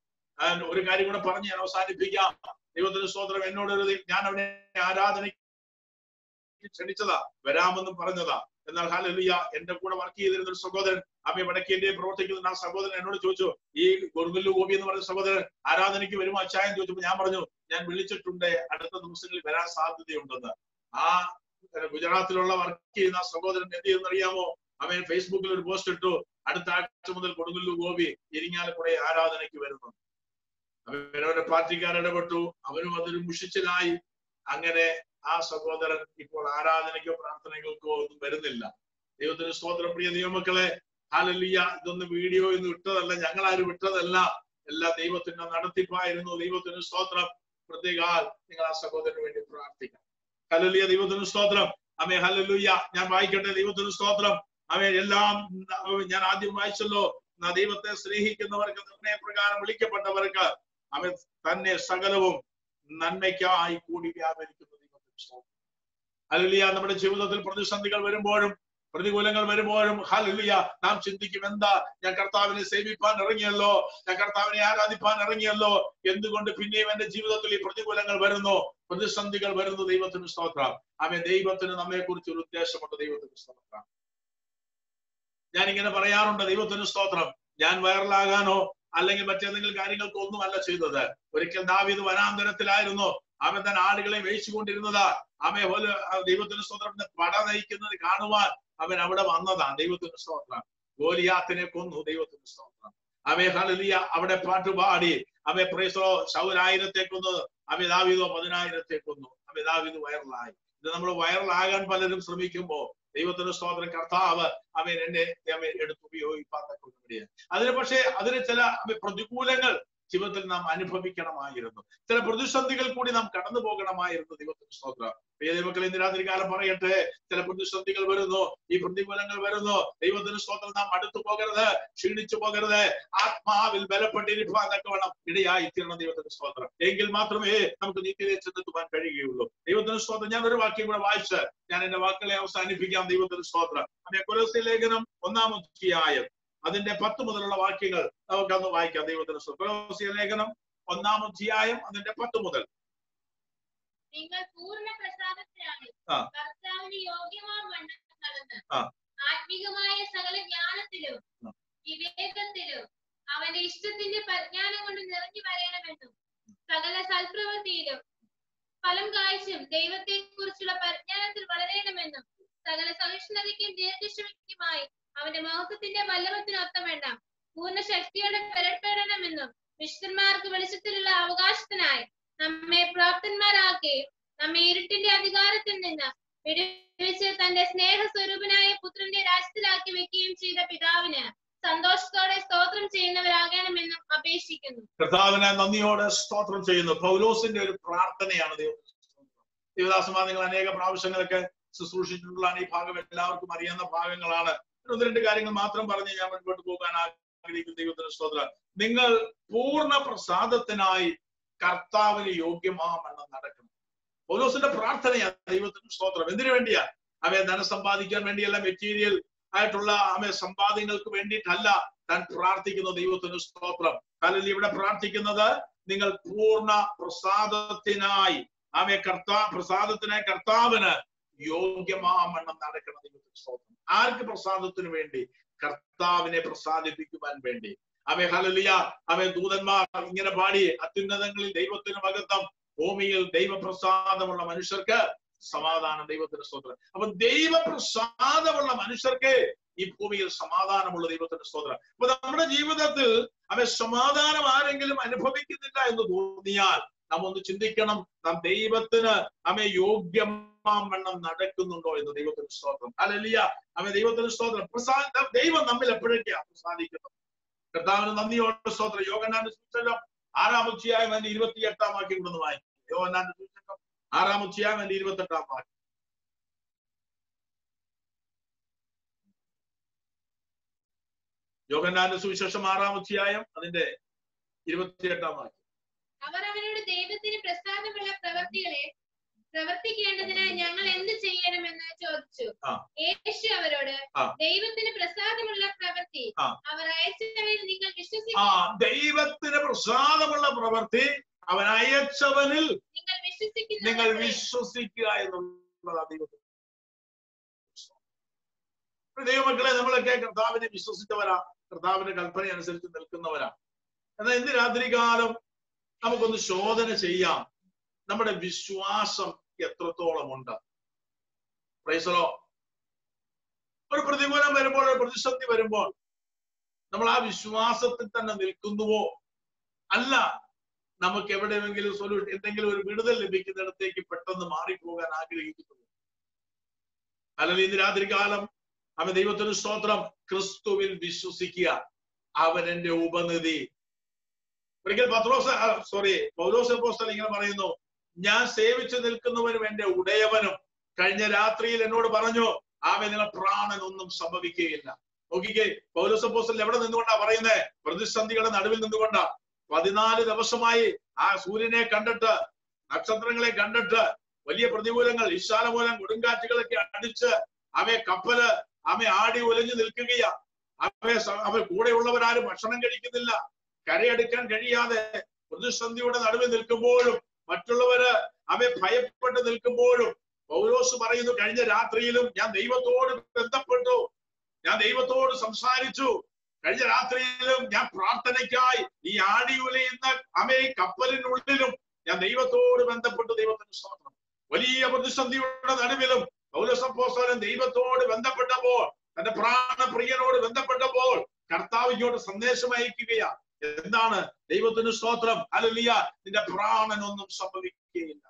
ഒരു കാര്യം കൂടെ പറഞ്ഞ് ഞാൻ അവസാനിപ്പിക്കാം ദൈവത്തിന് സ്തോത്രം എന്നോട് ഒരു ഞാൻ അവനെ ആരാധന ക്ഷണിച്ചതാ വരാമെന്നും പറഞ്ഞതാ എന്നാൽ ഹാലലിയ എന്റെ കൂടെ വർക്ക് ചെയ്തിരുന്ന ഒരു സഹോദരൻ അമ്മ വടക്കേന്റെ പ്രവർത്തിക്കുന്ന ആ സഹോദരൻ എന്നോട് ചോദിച്ചു ഈ ഗുരുഗുല്ലു ഗോപി എന്ന് പറയുന്ന സഹോദരൻ ആരാധനയ്ക്ക് വരുമോ അച്ചായം ചോദിച്ചപ്പോൾ ഞാൻ പറഞ്ഞു ഞാൻ വിളിച്ചിട്ടുണ്ട് അടുത്ത ദിവസങ്ങളിൽ വരാൻ സാധ്യതയുണ്ടെന്ന് ആ ഗുജറാത്തിലുള്ള വർക്ക് ചെയ്യുന്ന ആ സഹോദരൻ എന്ത് ചെയ്യുന്നറിയാമോ അവൻ ഫേസ്ബുക്കിൽ ഒരു പോസ്റ്റ് ഇട്ടു അടുത്ത ആഴ്ച മുതൽ കൊടുങ്ങല്ലു ഗോപി ഇരിങ്ങാലക്കുടയെ ആരാധനയ്ക്ക് വരുന്നു അവനവരുടെ പാർട്ടിക്കാർ ഇടപെട്ടു അവനും അതൊരു മുഷിച്ചിലായി അങ്ങനെ ആ സഹോദരൻ ഇപ്പോൾ ആരാധനയ്ക്കോ പ്രാർത്ഥനകൾക്കോ ഒന്നും വരുന്നില്ല ദൈവത്തിന് സ്തോത്രം പ്രിയ ദൈവമക്കളെ ഹാലലിയ ഇതൊന്നും വീഡിയോ ഒന്നും ഇട്ടതല്ല ഞങ്ങൾ ആരും ഇട്ടതല്ല എല്ലാ ദൈവത്തിന്റെ നടത്തിപ്പായിരുന്നു ദൈവത്തിന് സ്തോത്രം പ്രത്യേകാൽ നിങ്ങൾ ആ സഹോദരന് വേണ്ടി പ്രാർത്ഥിക്കാം ഹലലിയ ദൈവത്തിന് സ്തോത്രം അമേ ഹലലുയ്യ ഞാൻ വായിക്കട്ടെ ദൈവത്തിന് സ്തോത്രം അവൻ എല്ലാം ഞാൻ ആദ്യം വായിച്ചല്ലോ ന- ദൈവത്തെ സ്നേഹിക്കുന്നവർക്ക് നിർണയപ്രകാരം വിളിക്കപ്പെട്ടവർക്ക് അവൻ തന്നെ സകലവും നന്മയ്ക്കായി കൂടി വ്യാപരിക്കുന്ന ദൈവത്തിന് സ്തോത്രം ഹല്ലേലൂയ നമ്മുടെ ജീവിതത്തിൽ പ്രതിസന്ധികൾ വരുമ്പോഴും പ്രതികൂലങ്ങൾ വരുമ്പോഴും ഹല്ലേലൂയ നാം ചിന്തിക്കും എന്താ ഞാൻ കർത്താവിനെ സേവിപ്പാൻ ഇറങ്ങിയല്ലോ ഞാൻ കർത്താവിനെ ആരാധിപ്പാൻ ഇറങ്ങിയല്ലോ എന്തുകൊണ്ട് പിന്നെയും എന്റെ ജീവിതത്തിൽ ഈ പ്രതികൂലങ്ങൾ വരുന്നു പ്രതിസന്ധികൾ വരുന്നു ദൈവത്തിന് സ്തോത്രം ആമേ ദൈവത്തിന് നമ്മെ കുറിച്ച് ഒരു ഉദ്ദേശമുണ്ട് ദൈവത്തിന് സ്തോത്രം ഞാൻ ഇങ്ങനെ പറയാറുണ്ട് ദൈവത്തിന് സ്തോത്രം ഞാൻ വൈറലാകാനോ അല്ലെങ്കിൽ മറ്റേതെങ്കിലും കാര്യങ്ങൾക്കോ ഒന്നുമല്ല ചെയ്തത് ഒരിക്കൽ ദാവീദ് വനാന്തരത്തിലായിരുന്നു അവൻ തന്നെ ആളുകളെ വേയിച്ചുകൊണ്ടിരുന്നതാ അവൻ പോലെ ദൈവത്തിന് സ്തോത്രം പട നയിക്കുന്നത് കാണുവാൻ അവൻ അവിടെ വന്നതാണ് ദൈവത്തിന് സ്തോത്രം ഗോലിയാത്തിനെ കൊന്നു ദൈവത്തിന് സ്തോത്രം അവയെ ഹലിയ അവിടെ പാട്ടുപാടി അവയെ പ്രൈസോ ശൗരായിരത്തെ കൊന്നു അവയെ ദാവീദോ പതിനായിരത്തെ കൊന്നു അവയെ ദാവീദ് വൈറലായി ഇത് നമ്മൾ വൈറലാകാൻ പലരും ശ്രമിക്കുമ്പോ ദൈവത്തിന്റെ സ്തോത്രം കർത്താവ് അവൻ എന്നെ അവൻ എടുത്ത് ഉപയോഗിപ്പാൻ തക്കവണ്ണം അതിന് പക്ഷേ അതിന് ചില അവ പ്രതികൂലങ്ങൾ ജീവിതത്തിൽ നാം അനുഭവിക്കണമായിരുന്നു ചില പ്രതിസന്ധികൾ കൂടി നാം കടന്നു പോകണമായിരുന്നു ദൈവത്തിന്റെ സ്തോത്രം പ്രിയ ദൈവക്കൾ ഇന്ന് രാത്രി കാലം പറയട്ടെ ചില പ്രതിസന്ധികൾ വരുന്നു ഈ പ്രതികൂലങ്ങൾ വരുന്നു ദൈവത്തിന് സ്തോത്രം നാം അടുത്തു പോകരുത് ക്ഷീണിച്ചു പോകരുത് ആത്മാവിൽ ബലപ്പെട്ടിരിക്കാൻ തക്കവണ്ണം ഇടയായി തീർന്ന ദൈവത്തിന്റെ സ്തോത്രം എങ്കിൽ മാത്രമേ നമുക്ക് നിത്യതയെ ചെന്നെത്തുവാൻ കഴിയുകയുള്ളൂ ദൈവത്തിന് സ്തോത്രം ഞാൻ ഒരു വാക്യം കൂടെ വായിച്ച് ഞാൻ എന്റെ വാക്കുകളെ അവസാനിപ്പിക്കാം ദൈവത്തിന് സ്തോത്രം അങ്ങനെ കൊലോസ്യ ലേഖനം ഒന്നാം അധ്യായം അതിന്റെ പത്ത് മുതലുള്ള വാക്യങ്ങൾ നമുക്കന്ന് വായിക്കാം ദൈവത്തിന് സ്തോത്രം കൊലോസ്യ ലേഖനം ഒന്നാം അധ്യായം അതിന്റെ പത്ത് മുതൽ നിങ്ങൾ പൂർണ്ണ പ്രസാദത്തിലാണ് ആ. കർത്താവിന് യോഗ്യമാം വണ്ണം നടന്ന് ആ. ആത്മീകമായ സകല ജ്ഞാനത്തിലും ആ. വിവേകത്തിലും അവന്റെ ഇഷ്ടത്തിന്റെ പരിജ്ഞാനം കൊണ്ട് നിറഞ്ഞു വരണമെന്നും സകല സൽപ്രവൃത്തിയിലും ഫലം കാഴ്ചയും ദൈവത്തെ കുറിച്ചുള്ള പരിജ്ഞാനത്തിൽ വളരണമെന്നും സകല സഹിഷ്ണുതയ്ക്കും ദീർഘക്ഷമയ്ക്കുമായി അവന്റെ മഹത്വത്തിന്റെ വല്ലഭത്തിനൊത്തം വേണ്ട പൂർണ്ണ ശക്തിയോടെ പെരപ്പെടണമെന്നും വിശുദ്ധന്മാർക്ക് വെളിച്ചത്തിലുള്ള അവകാശത്തിനായി നമ്മെ പ്രാപ്തന്മാരാക്കി നമ്മെ ഇരുട്ടിന്റെ അധികാരത്തിൽ നിന്ന് വിടുവിച്ച് തന്റെ സ്നേഹസ്വരൂപനായ പുത്രന്റെ രാജ്യത്തിലാക്കി വെക്കുകയും ചെയ്ത പിതാവിന് സന്തോഷത്തോടെ സ്തോത്രം ചെയ്യുന്നവരാകണമെന്നും അപേക്ഷിക്കുന്നു കർത്താവിനെ നന്ദിയോടെ സ്തോത്രം ചെയ്യുന്നു പൗലോസിന്റെ ഒരു പ്രാർത്ഥനയാണ് ദൈവം ദേവദാസന്മാർ നിങ്ങൾ അനേക പ്രാവശ്യങ്ങളൊക്കെ ശുശ്രൂഷിച്ചിട്ടുള്ളതാണ് ഈ ഭാഗം എല്ലാവർക്കും അറിയാവുന്ന ഭാഗങ്ങളാണ് ഒന്ന് രണ്ട് കാര്യങ്ങൾ മാത്രം പറഞ്ഞ് ഞാൻ മുൻപോട്ട് പോകാൻ ആഗ്രഹിക്കുന്ന ദൈവത്തിന് സ്തോത്രം നിങ്ങൾ പൂർണ്ണ പ്രസാദത്തിനായി കർത്താവിന് യോഗ്യമാമെന്ന് നടക്കണം പൗലോസിന്റെ പ്രാർത്ഥനയാണ് ദൈവത്തിന് സ്തോത്രം എന്തിനു വേണ്ടിയാ അവയെ ധനം സമ്പാദിക്കാൻ വേണ്ടിയല്ല മെറ്റീരിയൽ ആയിട്ടുള്ള അവയെ സമ്പാദ്യങ്ങൾക്ക് വേണ്ടിയിട്ടല്ല താൻ പ്രാർത്ഥിക്കുന്ന ദൈവത്തിന് സ്തോത്രം കാരണം ഇവിടെ പ്രാർത്ഥിക്കുന്നത് നിങ്ങൾ പൂർണ്ണ പ്രസാദത്തിനായി ആമെ കർത്താ പ്രസാദത്തിനായി കർത്താവിന് യോഗ്യമാവണ്ണം നടക്കണം ദൈവത്തിന് സ്തോത്രം ആർക്ക് പ്രസാദത്തിന് വേണ്ടി കർത്താവിനെ പ്രസാദിപ്പിക്കുവാൻ വേണ്ടി അവെ ഹലലിയ അവെ ദൂതന്മാർ ഇങ്ങനെ പാടി അത്യുന്നതങ്ങളിൽ ദൈവത്തിന് മകത്വം ഭൂമിയിൽ ദൈവപ്രസാദമുള്ള മനുഷ്യർക്ക് സമാധാനം ദൈവത്തിന് സ്തോത്രം അപ്പൊ ദൈവപ്രസാദമുള്ള മനുഷ്യർക്ക് ഈ ഭൂമിയിൽ സമാധാനമുള്ള ദൈവത്തിന്റെ സ്തോത്രം അപ്പൊ നമ്മുടെ ജീവിതത്തിൽ അവൻ സമാധാനം ആരെങ്കിലും അനുഭവിക്കുന്നില്ല എന്ന് തോന്നിയാൽ നാം ഒന്ന് ചിന്തിക്കണം നാം ദൈവത്തിന് അവൻ യോഗ്യമാവണ്ണം നടക്കുന്നുണ്ടോ എന്ന് ദൈവത്തിന് സ്തോത്രം അല്ലല്ല അവൻ ദൈവത്തിന് സ്തോത്രം പ്രസാദ ദൈവം നമ്മിൽ എപ്പോഴൊക്കെയാണ് പ്രസാദിക്കുന്നത് കർത്താവിന് നന്ദിയോടെ സ്തോത്രം യോഗനാന്റെ സൂചകം ആറാം അധ്യായം അതിന്റെ ഇരുപത്തി എട്ടാം വാക്യം കൊണ്ടൊന്ന് വായിക്കും യോഗനാന്റെ സൂചകം ആറാം അധ്യായം അതിന്റെ ഇരുപത്തി എട്ടാം വാക്യം യോഗനാന്റെ സുവിശേഷം ആറാം അധ്യായം അതിന്റെ ഇരുപത്തിയെട്ടാം വാക്യം അവർ അവനോട് ദൈവത്തിന് പ്രസാദമുള്ള പ്രവൃത്തികളെ പ്രവർത്തിക്കേണ്ടതിന് ഞങ്ങൾ എന്ത് ചെയ്യണമെന്ന് ചോദിച്ചു ആ. യേശു അവരോട് ആ. ദൈവത്തിന് പ്രസാദമുള്ള പ്രവൃത്തി ആ. അവർ അയച്ചവരിൽ നിങ്ങൾ ആ വിശ്വസിക്കുക ദൈവത്തിന് പ്രസാദമുള്ള പ്രവൃത്തി അവൻ അയച്ചവനിൽ നിങ്ങൾ വിശ്വസിക്കുന്ന നിങ്ങൾ വിശ്വസിക്കുക എന്നുള്ളതാണ് ദൈവത്തിന് ദൈവമക്കളെ നമ്മളൊക്കെ കർത്താവിനെ വിശ്വസിച്ചവരാ കർത്താവിന്റെ കൽപ്പന അനുസരിച്ച് നിൽക്കുന്നവരാ എന്നാൽ ഇന്ന് രാത്രികാലം നമുക്കൊന്ന് ശോധന ചെയ്യാം നമ്മുടെ വിശ്വാസം എത്രത്തോളം ഉണ്ട് പ്രൈസലോ ഒരു പ്രതികൂലം വരുമ്പോൾ ഒരു പ്രതിസന്ധി വരുമ്പോൾ നമ്മൾ ആ വിശ്വാസത്തിൽ തന്നെ നിൽക്കുന്നുവോ അല്ല നമുക്ക് എവിടെയെങ്കിലും സൊല്യൂഷൻ എന്തെങ്കിലും ഒരു വിടുതൽ ലഭിക്കുന്നിടത്തേക്ക് പെട്ടെന്ന് മാറിപ്പോകാൻ ആഗ്രഹിക്കുന്നു അല്ലെങ്കിൽ ഇന്ന് രാത്രികാലം അവൻ ദൈവത്തിന് സ്തോത്രം ക്രിസ്തുവിൽ വിശ്വസിക്കുക അവൻ എന്റെ ഉപനിധി ഒരിക്കൽ പത്രോസ് സോറി പൗലോസ് അപ്പോസ്തലൻ ഇങ്ങനെ പറയുന്നു ഞാൻ സേവിച്ചു നിൽക്കുന്നവനും എന്റെ ഉടയവനും കഴിഞ്ഞ രാത്രിയിൽ എന്നോട് പറഞ്ഞു ആമെ നിങ്ങൾ പ്രാണനൊന്നും സംഭവിക്കുകയില്ല നോക്കിക്കേ പൗലോസ് അപ്പോസ്തലൻ എവിടെ നിന്നുകൊണ്ടാ പറയുന്നേ പ്രതിസന്ധികളുടെ നടുവിൽ നിന്നുകൊണ്ടാ പതിനാല് ദിവസമായി ആ സൂര്യനെ കണ്ടിട്ട് നക്ഷത്രങ്ങളെ കണ്ടിട്ട് വലിയ പ്രതികൂലങ്ങൾ വിശാലമൂലം കൊടുങ്കാറ്റുകളൊക്കെ അടിച്ച് അവയെ കപ്പല് അവയെ ആടി ഉലഞ്ഞു നിൽക്കുകയാ അവയെ അവ കൂടെയുള്ളവരാരും ഭക്ഷണം കഴിക്കുന്നില്ല കരയെടുക്കാൻ കഴിയാതെ പ്രതിസന്ധിയുടെ നടുവിൽ നിൽക്കുമ്പോഴും മറ്റുള്ളവര് അവയെ ഭയപ്പെട്ട് നിൽക്കുമ്പോഴും പൗലോസ് പറയുന്നു കഴിഞ്ഞ രാത്രിയിലും ഞാൻ ദൈവത്തോട് ബന്ധപ്പെട്ടു ഞാൻ ദൈവത്തോട് സംസാരിച്ചു കഴിഞ്ഞ രാത്രിയിലും ഞാൻ പ്രാർത്ഥനയ്ക്കായി ഈ ആടി ഉലയുന്ന അമേ കപ്പലിനുള്ളിലും ഞാൻ ദൈവത്തോട് ബന്ധപ്പെട്ടു ദൈവത്തിന് സ്തോത്രം വലിയ പ്രതിസന്ധിയുടെ നടുവിലും പൗരസപ്പോസ്തലൻ ദൈവത്തോട് ബന്ധപ്പെട്ടപ്പോൾ തന്റെ പ്രാണപ്രിയനോട് ബന്ധപ്പെട്ടപ്പോൾ കർത്താവ് ഇങ്ങോട്ട് സന്ദേശം അയക്കുകയാ എന്താണ് ദൈവത്തിന് സ്തോത്രം അലലിയ നിന്റെ പ്രാണനൊന്നും സംഭവിക്കുകയില്ല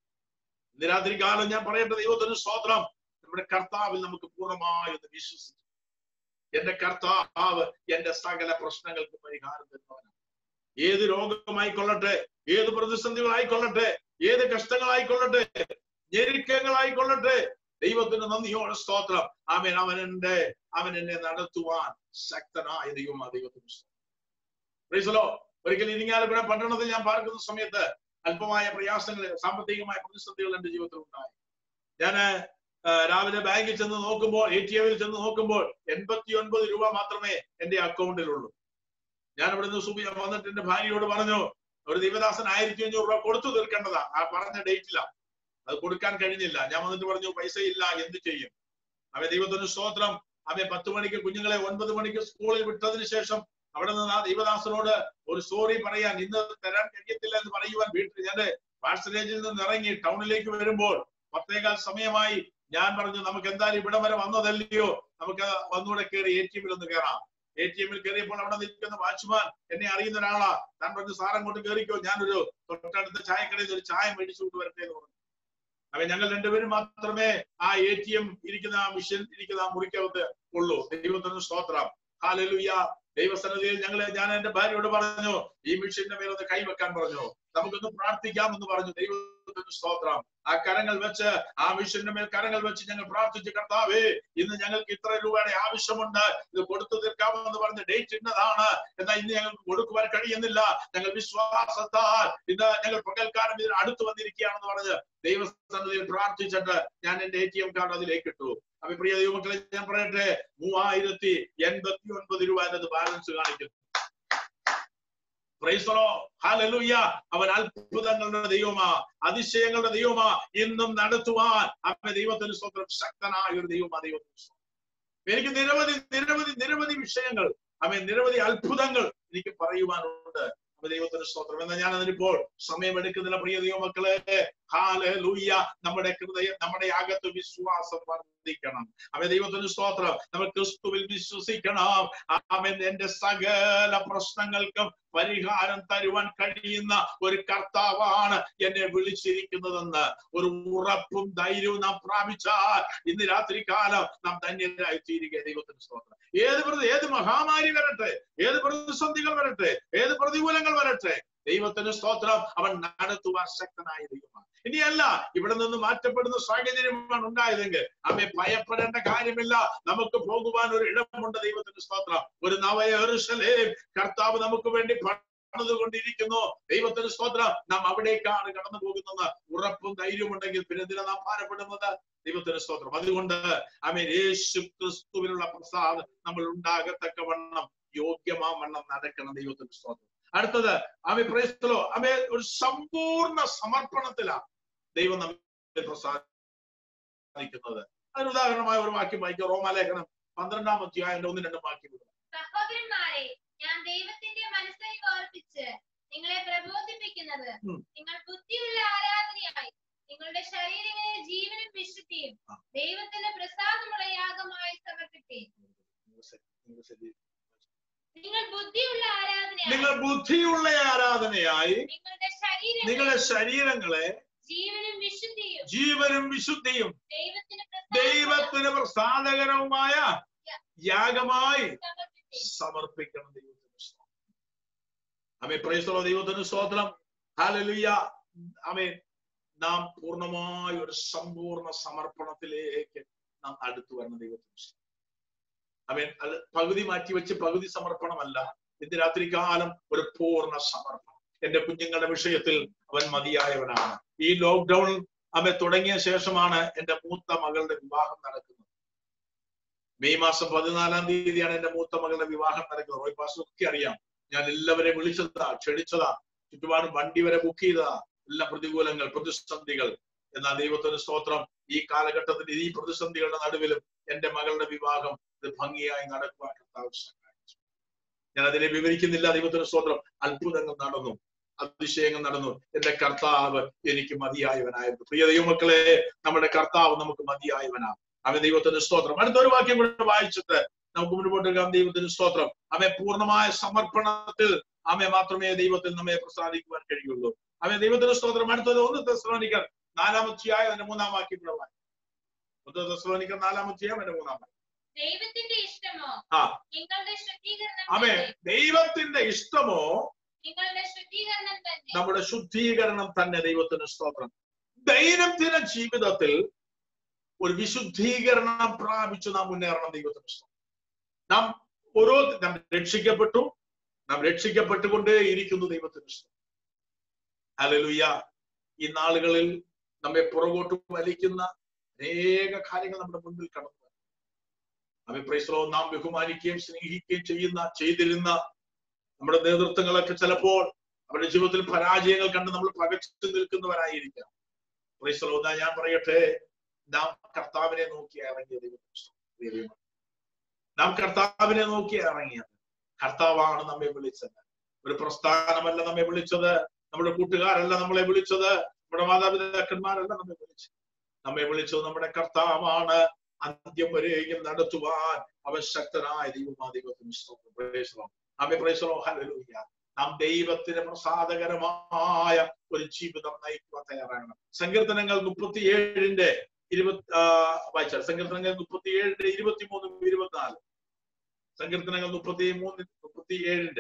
ഇന്ന് രാത്രി കാലം ഞാൻ പറയട്ടെ ദൈവത്തിന് സ്തോത്രം നമ്മുടെ കർത്താവിൽ നമുക്ക് പൂർണ്ണമായി ഒന്ന് വിശ്വസിച്ചു എന്റെ കർത്താവ് എന്റെ സകല പ്രശ്നങ്ങൾക്ക് പരിഹാരം തരുന്നവനാണ് ഏത് രോഗമായിക്കൊള്ളട്ടെ ഏത് പ്രതിസന്ധികളായിക്കൊള്ളട്ടെ ഏത് കഷ്ടങ്ങളായിക്കൊള്ളട്ടെ ഞെരുക്കങ്ങളായിക്കൊള്ളട്ടെ ദൈവത്തിന് നന്ദിയോടെ സ്തോത്രം അവൻ അവൻ എന്റെ അവൻ എന്നെ നടത്തുവാൻ ശക്തനായ ദൈവമാ ദൈവത്തിന് സ്തോത്രം ഒരിക്കൽ ഇരിങ്ങാലക്കുട പട്ടണത്തിൽ ഞാൻ പാർക്കുന്ന സമയത്ത് അല്പമായ പ്രയാസങ്ങൾ സാമ്പത്തികമായ പ്രതിസന്ധികൾ എന്റെ ജീവിതത്തിൽ ഉണ്ടായി ഞാന് രാവിലെ ബാങ്കിൽ ചെന്ന് നോക്കുമ്പോൾ എ ടി എമ്മിൽ ചെന്ന് നോക്കുമ്പോൾ എൺപത്തി ഒൻപത് രൂപ മാത്രമേ എന്റെ അക്കൗണ്ടിലുള്ളൂ ഞാൻ ഇവിടെ നിന്ന് സുബി വന്നിട്ട് എന്റെ ഭാര്യയോട് പറഞ്ഞു ഒരു ദൈവദാസൻ ആയിരത്തി അഞ്ഞൂറ് രൂപ കൊടുത്തു തീർക്കേണ്ടതാ ആ പറഞ്ഞ ഡേറ്റില അത് കൊടുക്കാൻ കഴിഞ്ഞില്ല ഞാൻ വന്നിട്ട് പറഞ്ഞു പൈസ ഇല്ല എന്ത് ചെയ്യും അവ ദൈവത്തിന് സ്തോത്രം അവ പത്ത് മണിക്ക് കുഞ്ഞുങ്ങളെ ഒൻപത് മണിക്ക് സ്കൂളിൽ വിട്ടതിന് ശേഷം അവിടെ നിന്ന് ആ ദൈവദാസനോട് ഒരു സ്റ്റോറി പറയാൻ ഇന്ന് തരാൻ കഴിയത്തില്ല എന്ന് പറയുവാൻ വീട്ടിൽ ഞാൻ വാട്സലേജിൽ നിന്ന് ഇറങ്ങി ടൗണിലേക്ക് വരുമ്പോൾ പത്തേകാൽ സമയമായി ഞാൻ പറഞ്ഞു നമുക്ക് എന്തായാലും ഇവിടം വരെ വന്നതല്ലയോ നമുക്ക് വന്നുകൂടെ കയറി എ ടി എമ്മിൽ ഒന്ന് കയറാം എ ടി എമ്മിൽ കയറിയപ്പോൾ അവിടെ നിൽക്കുന്ന വാച്ച്മാൻ എന്നെ അറിയുന്ന ഒരാളാ താൻ പറഞ്ഞു സാർ അങ്ങോട്ട് കയറിക്കോ ഞാനൊരു തൊട്ടടുത്ത ചായക്കടയിൽ ഒരു ചായ മേടിച്ചു കൊണ്ട് വരട്ടെ എന്ന് പറഞ്ഞു അവ ഞങ്ങൾ രണ്ടുപേരും മാത്രമേ ആ എ ടി എം ഇരിക്കുന്ന ആ മിഷൻ ഇരിക്കുന്ന ആ മുറിക്കകത്ത് ഉള്ളൂ ദൈവത്തിന് സ്തോത്രം ഹാലലുയ്യ ദൈവസന്നിധിയിൽ ഞങ്ങൾ ഞാൻ എന്റെ ഭാര്യയോട് പറഞ്ഞു ഈ മിഷന്റെ മേലൊന്ന് കൈവെക്കാൻ പറഞ്ഞു നമുക്കൊന്ന് പ്രാർത്ഥിക്കാമെന്ന് പറഞ്ഞു ദൈവത്തിന് സ്തോത്രം ആ കരങ്ങൾ വെച്ച് ആ മിഷന്റെ മേൽ കരങ്ങൾ വെച്ച് ഞങ്ങൾ പ്രാർത്ഥിച്ചു കർത്താവേ ഇന്ന് ഞങ്ങൾക്ക് ഇത്ര രൂപയുടെ ആവശ്യമുണ്ട് ഇത് കൊടുത്തു തീർക്കാമെന്ന് പറഞ്ഞ് ഡേറ്റ് ഇന്നതാണ് എന്നാൽ ഇന്ന് ഞങ്ങൾക്ക് കൊടുക്കുവാൻ കഴിയുന്നില്ല ഞങ്ങൾ വിശ്വാസത്താൽ ഇന്ന് ഞങ്ങൾ പകൽക്കാലം ഇതിന് അടുത്ത് വന്നിരിക്കുകയാണെന്ന് പറഞ്ഞ് ദൈവസന്നിധിയിൽ പ്രാർത്ഥിച്ചിട്ട് ഞാൻ എന്റെ എ ടി എം കാർഡ് അതിലേക്ക് ഇട്ടു അപ്പൊ പ്രിയ ദൈവമക്കളെ ഞാൻ പറയട്ടെ മൂവായിരത്തി എൺപത്തി ഒൻപത് രൂപ എന്നത് ബാലൻസ് കാണിക്കുന്നു പ്രൈസറോ ഹാലലൂയ അവൻ അത്ഭുതങ്ങളുടെ ദൈവമാ അതിശയങ്ങളുടെ ദൈവമാ ഇന്നും നടത്തുവാൻ അവന്റെ ദൈവത്തിന് സ്വന്തം ശക്തനായ ഒരു ദൈവമാ ദൈവത്തിന് എനിക്ക് നിരവധി നിരവധി നിരവധി വിഷയങ്ങൾ അവൻ നിരവധി അത്ഭുതങ്ങൾ എനിക്ക് പറയുവാനുണ്ട് അവ ദൈവത്തിന് സ്തോത്രം എന്നാൽ ഞാൻ അതിനിപ്പോൾ സമയമെടുക്കുന്നില്ല പ്രിയ ദൈവമക്കളെ ഹാലൂയ്യ നമ്മുടെ ഹൃദയം നമ്മുടെ അകത്ത് വിശ്വാസം വർദ്ധിക്കണം അവ ദൈവത്തിന് സ്തോത്രം നമ്മൾ ക്രിസ്തുവിൽ വിശ്വസിക്കണം അവൻ എന്റെ സകല പ്രശ്നങ്ങൾക്കും പരിഹാരം തരുവാൻ കഴിയുന്ന ഒരു കർത്താവാണ് എന്നെ വിളിച്ചിരിക്കുന്നതെന്ന് ഒരു ഉറപ്പും ധൈര്യവും നാം പ്രാപിച്ചാൽ ഇന്ന് രാത്രി കാലം നാം ധന്യരായി തീരുക ദൈവത്തിന് സ്തോത്രം ഏത് പ്രതി ഏത് മഹാമാരി വരട്ടെ ഏത് പ്രതിസന്ധികൾ വരട്ടെ ഏത് പ്രതികൂലങ്ങൾ വരട്ടെ ദൈവത്തിന് സ്തോത്രം അവൻ നടത്തുവാൻ ശക്തനായ ദൈവമാണ് ഇനിയല്ല ഇവിടെ നിന്ന് മാറ്റപ്പെടുന്ന സാഹചര്യമാണ് ഉണ്ടായതെങ്കിൽ അവയെ ഭയപ്പെടേണ്ട കാര്യമില്ല നമുക്ക് പോകുവാൻ ഒരു ഇടമുണ്ട് ദൈവത്തിന് സ്തോത്രം ഒരു നവയറുഷലേം കർത്താവ് നമുക്ക് വേണ്ടി പണിതുകൊണ്ടിരിക്കുന്നു ദൈവത്തിന് സ്തോത്രം നാം അവിടേക്കാണ് കടന്നു പോകുന്നത് ഉറപ്പും ധൈര്യവും ഉണ്ടെങ്കിൽ പിന്നെ എന്തിനാ നാം ഭാരപ്പെടുന്നത് ദൈവത്തിന് സ്തോത്രം അതുകൊണ്ട് അമേ യേശു ക്രിസ്തുവിനുള്ള പ്രസാദം നമ്മൾ ഉണ്ടാകത്തക്കവണ്ണം യോഗ്യമാവണ്ണം നടക്കണം ദൈവത്തിന് സ്തോത്രം അടുത്തത് അമേ പ്രേസ്തലോ അമേ ഒരു സമ്പൂർണ്ണ സമർപ്പണത്തിലാണ് ദൈവം നമ്മെ പ്രസാദിക്കുന്നത് അതിന് ഉദാഹരണമായ ഒരു വാക്യം വായിക്കുക റോമാലേഖനം പന്ത്രണ്ടാം അധ്യായം ഒന്ന് രണ്ടും വാക്യങ്ങൾ സഹോദരന്മാരെ ഞാൻ ദൈവത്തിന്റെ മനസ്സിനെ ഓർപ്പിച്ച് നിങ്ങളെ പ്രബോധിപ്പിക്കുന്നത് ഉം. നിങ്ങൾ ബുദ്ധിയുള്ള ആരാധനയായി നിങ്ങളുടെ ശരീരങ്ങളെ ജീവനും വിശുദ്ധിയും ആ. ദൈവത്തിന് പ്രസാദമുള്ള യാഗമായി സമർപ്പിപ്പീൻ നിങ്ങൾ ബുദ്ധിയുള്ള ആരാധനയായി നിങ്ങൾ ബുദ്ധിയുള്ള ആരാധനയായി നിങ്ങളുടെ ശരീരങ്ങളെ നിങ്ങളുടെ ശരീരങ്ങളെ ജീവനും വിശുദ്ധിയും ജീവനും വിശുദ്ധിയും ദൈവത്തിന് ദൈവത്തിന് പ്രസാദകരവുമായ യാഗമായി സമർപ്പിപ്പീൻ സമർപ്പിക്കണം ദൈവത്തിന് സ്തോത്രം അമേ പ്രൈസ്തലോ ദൈവത്തിന് സ്തോത്രം ഹാലലുയ്യ അമേ നാം പൂർണ്ണമായ ഒരു സമ്പൂർണ്ണ സമർപ്പണത്തിലേക്ക് നാം അടുത്തു വരണം ദൈവത്തിന് സ്തോത്രം അമേൻ അത് പകുതി മാറ്റി വെച്ച് പകുതി സമർപ്പണമല്ല ഇന്ന് രാത്രികാലം ഒരു പൂർണ്ണ സമർപ്പണം എന്റെ കുഞ്ഞുങ്ങളുടെ വിഷയത്തിൽ അവൻ മതിയായവനാണ് ഈ ലോക്ക്ഡൌൺ അവൻ തുടങ്ങിയ ശേഷമാണ് എന്റെ മൂത്ത മകളുടെ വിവാഹം നടക്കുന്നത് മെയ് മാസം പതിനാലാം തീയതിയാണ് എന്റെ മൂത്ത മകളുടെ വിവാഹം നടക്കുന്നത് റോയ് പാസ് ഒക്കെ അറിയാം ഞാൻ എല്ലാവരെയും വിളിച്ചതാ ക്ഷണിച്ചതാ ചുറ്റുപാടും വണ്ടി വരെ ബുക്ക് ചെയ്തതാ എല്ലാ പ്രതികൂലങ്ങൾ പ്രതിസന്ധികൾ എന്നാൽ ദൈവത്തിന് സ്തോത്രം ഈ കാലഘട്ടത്തിൽ ഈ പ്രതിസന്ധികളുടെ നടുവിലും എന്റെ മകളുടെ വിവാഹം ഇത് ഭംഗിയായി നടക്കുവാൻ കർത്താവ് സഹായിച്ചു ഞാൻ അതിനെ വിവരിക്കുന്നില്ല ദൈവത്തിന് സ്തോത്രം അത്ഭുതങ്ങൾ നടന്നു അതിശയങ്ങൾ നടന്നു എന്റെ കർത്താവ് എനിക്ക് മതിയായവനായിരുന്നു പ്രിയ ദൈവമക്കളെ നമ്മുടെ കർത്താവ് നമുക്ക് മതിയായവനാണ് അവൻ ദൈവത്തിന്റെ സ്തോത്രം അടുത്തൊരു വാക്യം കൂടെ വായിച്ചിട്ട് നമുക്ക് മുൻപോട്ട് എടുക്കാം ദൈവത്തിന്റെ സ്തോത്രം അവൻ പൂർണ്ണമായ സമർപ്പണത്തിൽ അവൻ മാത്രമേ ദൈവത്തിൽ നമ്മെ പ്രസാദിക്കുവാൻ കഴിയുള്ളൂ അവൻ ദൈവത്തിന്റെ സ്തോത്രം അടുത്തത് ഒന്ന് തെസ്ലോനിക്കർ നാലാമത്തെയായ അതിന്റെ മൂന്നാം വാക്യം കൂടെ വായിക്കും ഒന്ന് തെസ്ലോനിക്കർ നാലാമത്തെയായ അതിന്റെ മൂന്നാം വാക്യം ദൈവത്തിന്റെ ഇഷ്ടമോ ആ. നിങ്ങളുടെ ശുദ്ധീകരണം അവൻ തന്നെ. ദൈവത്തിന്റെ ഇഷ്ടമോ നിങ്ങളുടെ ശുദ്ധീകരണം തന്നെ നമ്മുടെ ശുദ്ധീകരണം തന്നെ ദൈവത്തിന് സ്തോത്രം ദൈനംദിന ജീവിതത്തിൽ ഒരു വിശുദ്ധീകരണം പ്രാപിച്ചു നാം മുന്നേറണം ദൈവത്തിന് സ്തോത്രം നാം ഓരോ നാം രക്ഷിക്കപ്പെട്ടു നാം രക്ഷിക്കപ്പെട്ടുകൊണ്ടേ ഇരിക്കുന്നു ദൈവത്തിന് സ്തോത്രം ഹല്ലേലൂയ ഈ നാളുകളിൽ നമ്മെ പുറകോട്ട് വലിക്കുന്ന അനേക കാര്യങ്ങൾ നമ്മുടെ മുൻപിൽ കടന്നു വരും. നമ്മെ പ്രൈസ്ലോ നാം ബഹുമാനിക്കുകയും സ്നേഹിക്കുകയും ചെയ്യുന്ന ചെയ്തിരുന്ന നമ്മുടെ നേതൃത്വങ്ങളൊക്കെ ചിലപ്പോൾ അവരുടെ ജീവിതത്തിൽ പരാജയങ്ങൾ കണ്ട് നമ്മൾ പകച്ചു നിൽക്കുന്നവരായിരിക്കാം പ്രൈസ്ലോ എന്നാ ഞാൻ പറയട്ടെ നാം കർത്താവിനെ നോക്കി ഇറങ്ങിയ ദൈവം നാം കർത്താവിനെ നോക്കി ഇറങ്ങിയത് കർത്താവാണ് നമ്മെ വിളിച്ചത് ഒരു പ്രസ്ഥാനമല്ല നമ്മെ വിളിച്ചത് നമ്മുടെ കൂട്ടുകാരല്ല നമ്മളെ വിളിച്ചത് നമ്മുടെ മാതാപിതാക്കന്മാരല്ല നമ്മെ വിളിച്ചത് നമ്മെ വിളിച്ചത് നമ്മുടെ കർത്താവാണ് അന്ത്യം വരെയും നടത്തുവാൻ അവൻ ശക്തനായ ദൈവമാ ദൈവത്തിന് സ്തോത്രം. Praise the Lord. ആമേ praise the Lord. Hallelujah. നാം ദൈവത്തിന് പ്രസാദകരമായ ഒരു ജീവിതം നയിക്കുവാൻ തയ്യാറാകണം സങ്കീർത്തനങ്ങൾ മുപ്പത്തിയേഴിന്റെ ഇരുപത്തി ആ, വായിച്ചാൽ സങ്കീർത്തനങ്ങൾ മുപ്പത്തിയേഴിന്റെ ഇരുപത്തിമൂന്നും ഇരുപത്തിനാല് സങ്കീർത്തനങ്ങൾ മുപ്പത്തി മൂന്ന് മുപ്പത്തിയേഴിന്റെ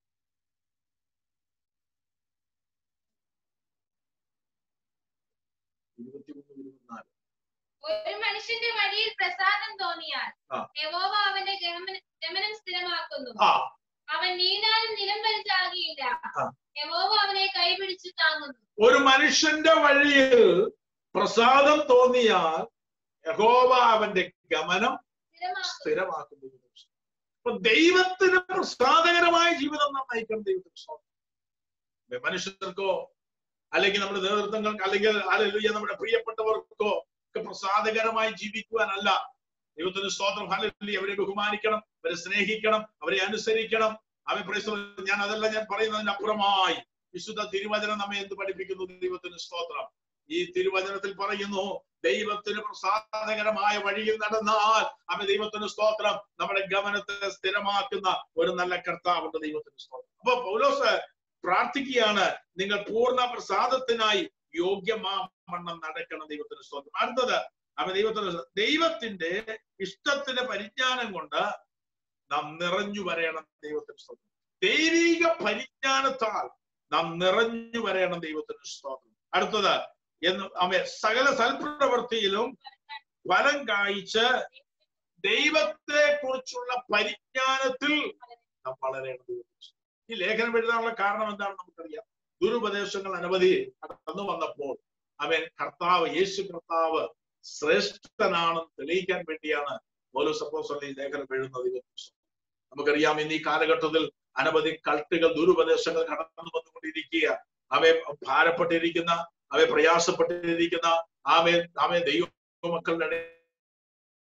ഇരുപത്തിമൂന്ന് ഇരുപത്തിനാല് ഒരു മനുഷ്യന്റെ വഴിയിൽ പ്രസാദം തോന്നിയാൽ ആ. യഹോവ അവന്റെ ഗമന- ഗമനം സ്ഥിരമാക്കുന്നു ആ അവൻ വീണാലും നിലം വലിച്ചാകിയില്ല ആ. യഹോവ അവനെ കൈപിടിച്ച് താങ്ങുന്നു ഒരു മനുഷ്യന്റെ വഴിയിൽ പ്രസാദം തോന്നിയാൽ യഹോവ അവന്റെ ഗമനം സ്ഥിരമാക്കുന്നു സ്ഥിരമാക്കുന്നു അപ്പൊ ദൈവത്തിന് പ്രസാദകരമായ ജീവിതം നാം നയിക്കണം ദൈവത്തിന് സ്തോത്രം. ഇപ്പൊ മനുഷ്യർക്കോ അല്ലെങ്കിൽ നമ്മുടെ നേതൃത്വങ്ങൾക്ക് അല്ലെങ്കിൽ അല്ലെങ്കിൽ നമ്മുടെ പ്രിയപ്പെട്ടവർക്കോ ഒക്കെ പ്രസാദകരമായി ജീവിക്കുവാനല്ല ദൈവത്തിന് സ്തോത്രം ഹല്ലേലൂയ അവരെ ബഹുമാനിക്കണം അവരെ സ്നേഹിക്കണം അവരെ അനുസരിക്കണം അവൻ പ്രൈസ് ഞാൻ അതല്ല ഞാൻ പറയുന്നതിനപ്പുറമായി വിശുദ്ധ തിരുവചനം നമ്മെ എന്ത് പഠിപ്പിക്കുന്നു ദൈവത്തിന് സ്തോത്രം ഈ തിരുവചനത്തിൽ പറയുന്നു ദൈവത്തിന് പ്രസാദകരമായ വഴിയിൽ നടന്നാൽ അവൻ ദൈവത്തിന് സ്തോത്രം നമ്മുടെ ഗമനത്തെ സ്ഥിരമാക്കുന്ന ഒരു നല്ല കർത്താവുണ്ട് ദൈവത്തിന് സ്തോത്രം അപ്പൊ പൗലോസ് പ്രാർത്ഥിക്കുകയാണ് നിങ്ങൾ പൂർണ്ണ പ്രസാദത്തിനായി യോഗ്യമാവണ്ണം നടക്കണം ദൈവത്തിന് സ്തോത്രം അടുത്തത് അവൻ ദൈവത്തിന് ദൈവത്തിന്റെ ഇഷ്ടത്തിന് പരിജ്ഞാനം കൊണ്ട് നാം നിറഞ്ഞു വരയണം ദൈവത്തിന് സ്തോത്രം ദൈവിക പരിജ്ഞാനത്താൽ നാം നിറഞ്ഞു വരയണം ദൈവത്തിന് സ്തോത്രം അടുത്തത് എന്ന് അവ സകല സൽപ്രവൃത്തിയിലും ഫലം കായ്ച്ച് ദൈവത്തെ കുറിച്ചുള്ള പരിജ്ഞാനത്തിൽ നാം വളരെയാണ് ദൈവത്തിന് സ്തോത്രം. ഈ ലേഖനം എഴുതാനുള്ള കാരണം എന്താണെന്ന് നമുക്കറിയാം ദുരുപദേശങ്ങൾ അനവധി കടന്നു വന്നപ്പോൾ അവൻ കർത്താവ് യേശു കർത്താവ് ശ്രേഷ്ഠനാണെന്ന് തെളിയിക്കാൻ വേണ്ടിയാണ് ഓരോ സപ്പോസ് ഈ ലേഖനം എഴുതുന്നത് ദൈവത്തിന് സ്തോത്രം. നമുക്കറിയാം ഇന്ന് ഈ കാലഘട്ടത്തിൽ അനവധി കൾട്ടുകൾ ദുരുപദേശങ്ങൾ കടന്നു വന്നുകൊണ്ടിരിക്കുക അവയെ ഭാരപ്പെട്ടിരിക്കുന്ന അവയെ പ്രയാസപ്പെട്ടിരിക്കുന്ന ആമേ ആമേ ദൈവ മക്കളുടെ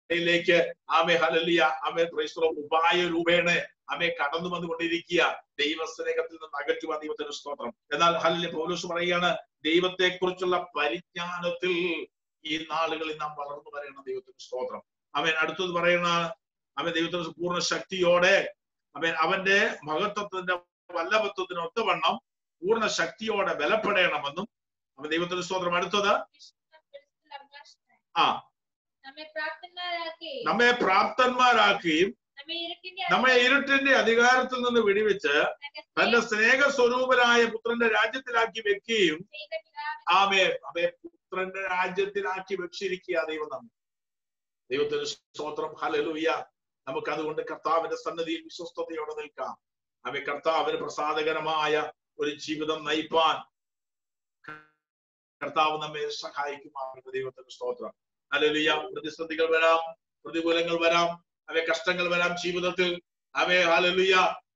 ഇടയിലേക്ക് ആമെ ഹലലിയ ആമെ ക്രൈസ്തവ ഉപായ രൂപേണ ആമെ കടന്നു വന്നുകൊണ്ടിരിക്കുക ദൈവസ്നേഹത്തിൽ നിന്ന് അകറ്റുവാൻ ദൈവത്തിന് സ്തോത്രം എന്നാൽ ഹലിലെ പൗലോസ് പറയുകയാണ് ദൈവത്തെ കുറിച്ചുള്ള പരിജ്ഞാനത്തിൽ ഈ നാളുകളിൽ നാം വളർന്നു വരേണ്ട ദൈവത്തിന് സ്തോത്രം അവൻ അടുത്തത് പറയുന്ന അവൻ ദൈവത്തിന് പൂർണ്ണ ശക്തിയോടെ അവൻ അവന്റെ മഹത്വത്തിന്റെ വല്ലഭത്വത്തിന് ഒത്തവണ്ണം പൂർണ്ണ ശക്തിയോടെ ബലപ്പെടണമെന്നും അവൻ ദൈവത്തിന് സ്തോത്രം അടുത്തത് വിശുദ്ധ ക്രിസ്തുവിൽ അവകാശിക്കാൻ ആ നമ്മെ പ്രാപ്തന്മാരാക്കി നമ്മെ പ്രാപ്തന്മാരാക്കുകയും നമ്മെ ഇരുട്ടിന്റെ നമ്മെ ഇരുട്ടിന്റെ അധികാരത്തിൽ നിന്ന് വിടിവിച്ച് തന്റെ സ്നേഹസ്വരൂപനായ പുത്രന്റെ രാജ്യത്തിലാക്കി വെക്കുകയും ചെയ്ത പിതാവിനെ ആമേ അവെ പുത്രന്റെ രാജ്യത്തിലാക്കി വെച്ചിരിക്കുക ദൈവം നമ്മെ ദൈവത്തിന് സ്തോത്രം ഹലലൂയ നമുക്ക് അതുകൊണ്ട് കർത്താവിന്റെ സന്നദ്ധിയിൽ വിശ്വസ്തയോടെ നിൽക്കാം അവെ കർത്താവിന് പ്രസാദകരമായ ഒരു ജീവിതം നയിപ്പാൻ കർത്താവ് നമ്മെ സഹായിക്കുമാറുണ്ട് ദൈവത്തിന് സ്തോത്രം ഹലലുയ പ്രതിസന്ധികൾ വരാം പ്രതികൂലങ്ങൾ വരാം അവയെ കഷ്ടങ്ങൾ വരാം ജീവിതത്തിൽ അവയെ ഹലലുയ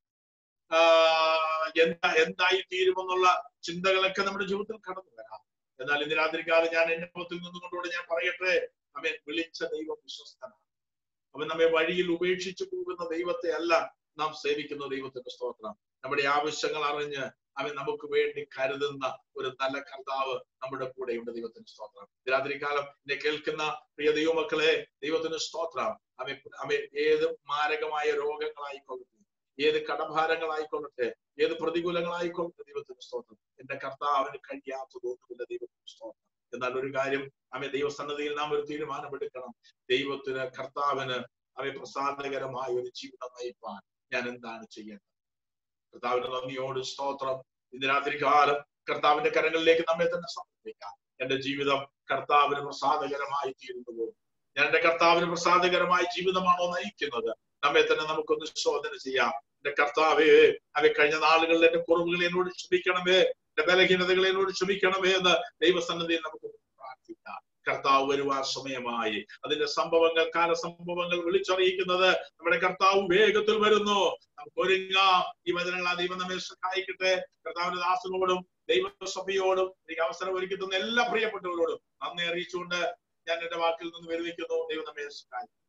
എന്താ എന്തായി തീരുമെന്നുള്ള ചിന്തകളൊക്കെ നമ്മുടെ ജീവിതത്തിൽ കടന്നു വരാം എന്നാൽ ഇന്ന് രാത്രികാലം ഞാൻ എന്റെ മുഖത്തിൽ നിന്നുകൊണ്ടുകൂടെ ഞാൻ പറയട്ടെ അവൻ വിളിച്ച ദൈവം വിശ്വസ്തനാണ് അവൻ നമ്മെ വഴിയിൽ ഉപേക്ഷിച്ചു പോകുന്ന ദൈവത്തെ അല്ല നാം സേവിക്കുന്ന ദൈവത്തിന്റെ സ്തോത്രം നമ്മുടെ ആവശ്യങ്ങൾ അറിഞ്ഞ് അവൻ നമുക്ക് വേണ്ടി കരുതുന്ന ഒരു നല്ല കർത്താവ് നമ്മുടെ കൂടെയുണ്ട് ദൈവത്തിന് സ്തോത്രം രാത്രികാലം എന്നെ കേൾക്കുന്ന പ്രിയ ദൈവമക്കളെ ദൈവത്തിന് സ്തോത്രം അവൻ അവൻ ഏത് മാരകമായ രോഗങ്ങളായിക്കൊള്ളട്ടെ ഏത് കടഭാരങ്ങളായിക്കൊള്ളട്ടെ ഏത് പ്രതികൂലങ്ങളായിക്കൊള്ളട്ടെ ദൈവത്തിന് സ്തോത്രം എന്റെ കർത്താവിന് കഴിയാത്തതൊന്നുമില്ല ദൈവത്തിന് സ്തോത്രം എന്നാൽ ഒരു കാര്യം അവൻ ദൈവസന്നദ്ധിയിൽ നാം ഒരു തീരുമാനമെടുക്കണം ദൈവത്തിന് കർത്താവിന് അവൻ പ്രസാദകരമായ ഒരു ജീവിതം നയിപ്പാൻ ഞാൻ എന്താണ് ചെയ്യേണ്ടത് കർത്താവിന്റെ നന്ദിയോട് സ്തോത്രം ഇന്ന് രാത്രി കാലം കർത്താവിന്റെ കരങ്ങളിലേക്ക് നമ്മെ തന്നെ സമർപ്പിക്കാം എന്റെ ജീവിതം കർത്താവിന് പ്രസാദകരമായി തീരുന്നു പോകും ഞാൻ എന്റെ കർത്താവിന് പ്രസാദകരമായ ജീവിതമാണോ നയിക്കുന്നത് നമ്മെ തന്നെ നമുക്കൊന്ന് ശോധന ചെയ്യാം എന്റെ കർത്താവേ അവ കഴിഞ്ഞ നാളുകളിൽ എന്റെ കുറവുകൾ എന്നോട് ക്ഷമിക്കണമേ എന്റെ ബലഹീനതകൾ എന്നോട് ക്ഷമിക്കണമേ എന്ന് ദൈവസന്നദ്ധിയിൽ നമുക്ക് പ്രാർത്ഥിക്കാം കർത്താവ് വരുവാൻ സമയമായി അതിന്റെ സംഭവങ്ങൾ കാല സംഭവങ്ങൾ വിളിച്ചറിയിക്കുന്നത് നമ്മുടെ കർത്താവ് വേഗത്തിൽ വരുന്നു നമുക്ക് ഒരുങ്ങാം ഈ വചനങ്ങൾ ദൈവം നമ്മെ സഹായിക്കട്ടെ കർത്താവിന്റെ ദാസനോടും ദൈവസഭയോടും എനിക്ക് അവസരം ഒരുക്കി തന്ന എല്ലാ പ്രിയപ്പെട്ടവരോടും നന്ദി അറിയിച്ചുകൊണ്ട് ഞാൻ എന്റെ വാക്കിൽ നിന്ന് വിരമിക്കുന്നു ദൈവം നമ്മെ സഹായിക്കും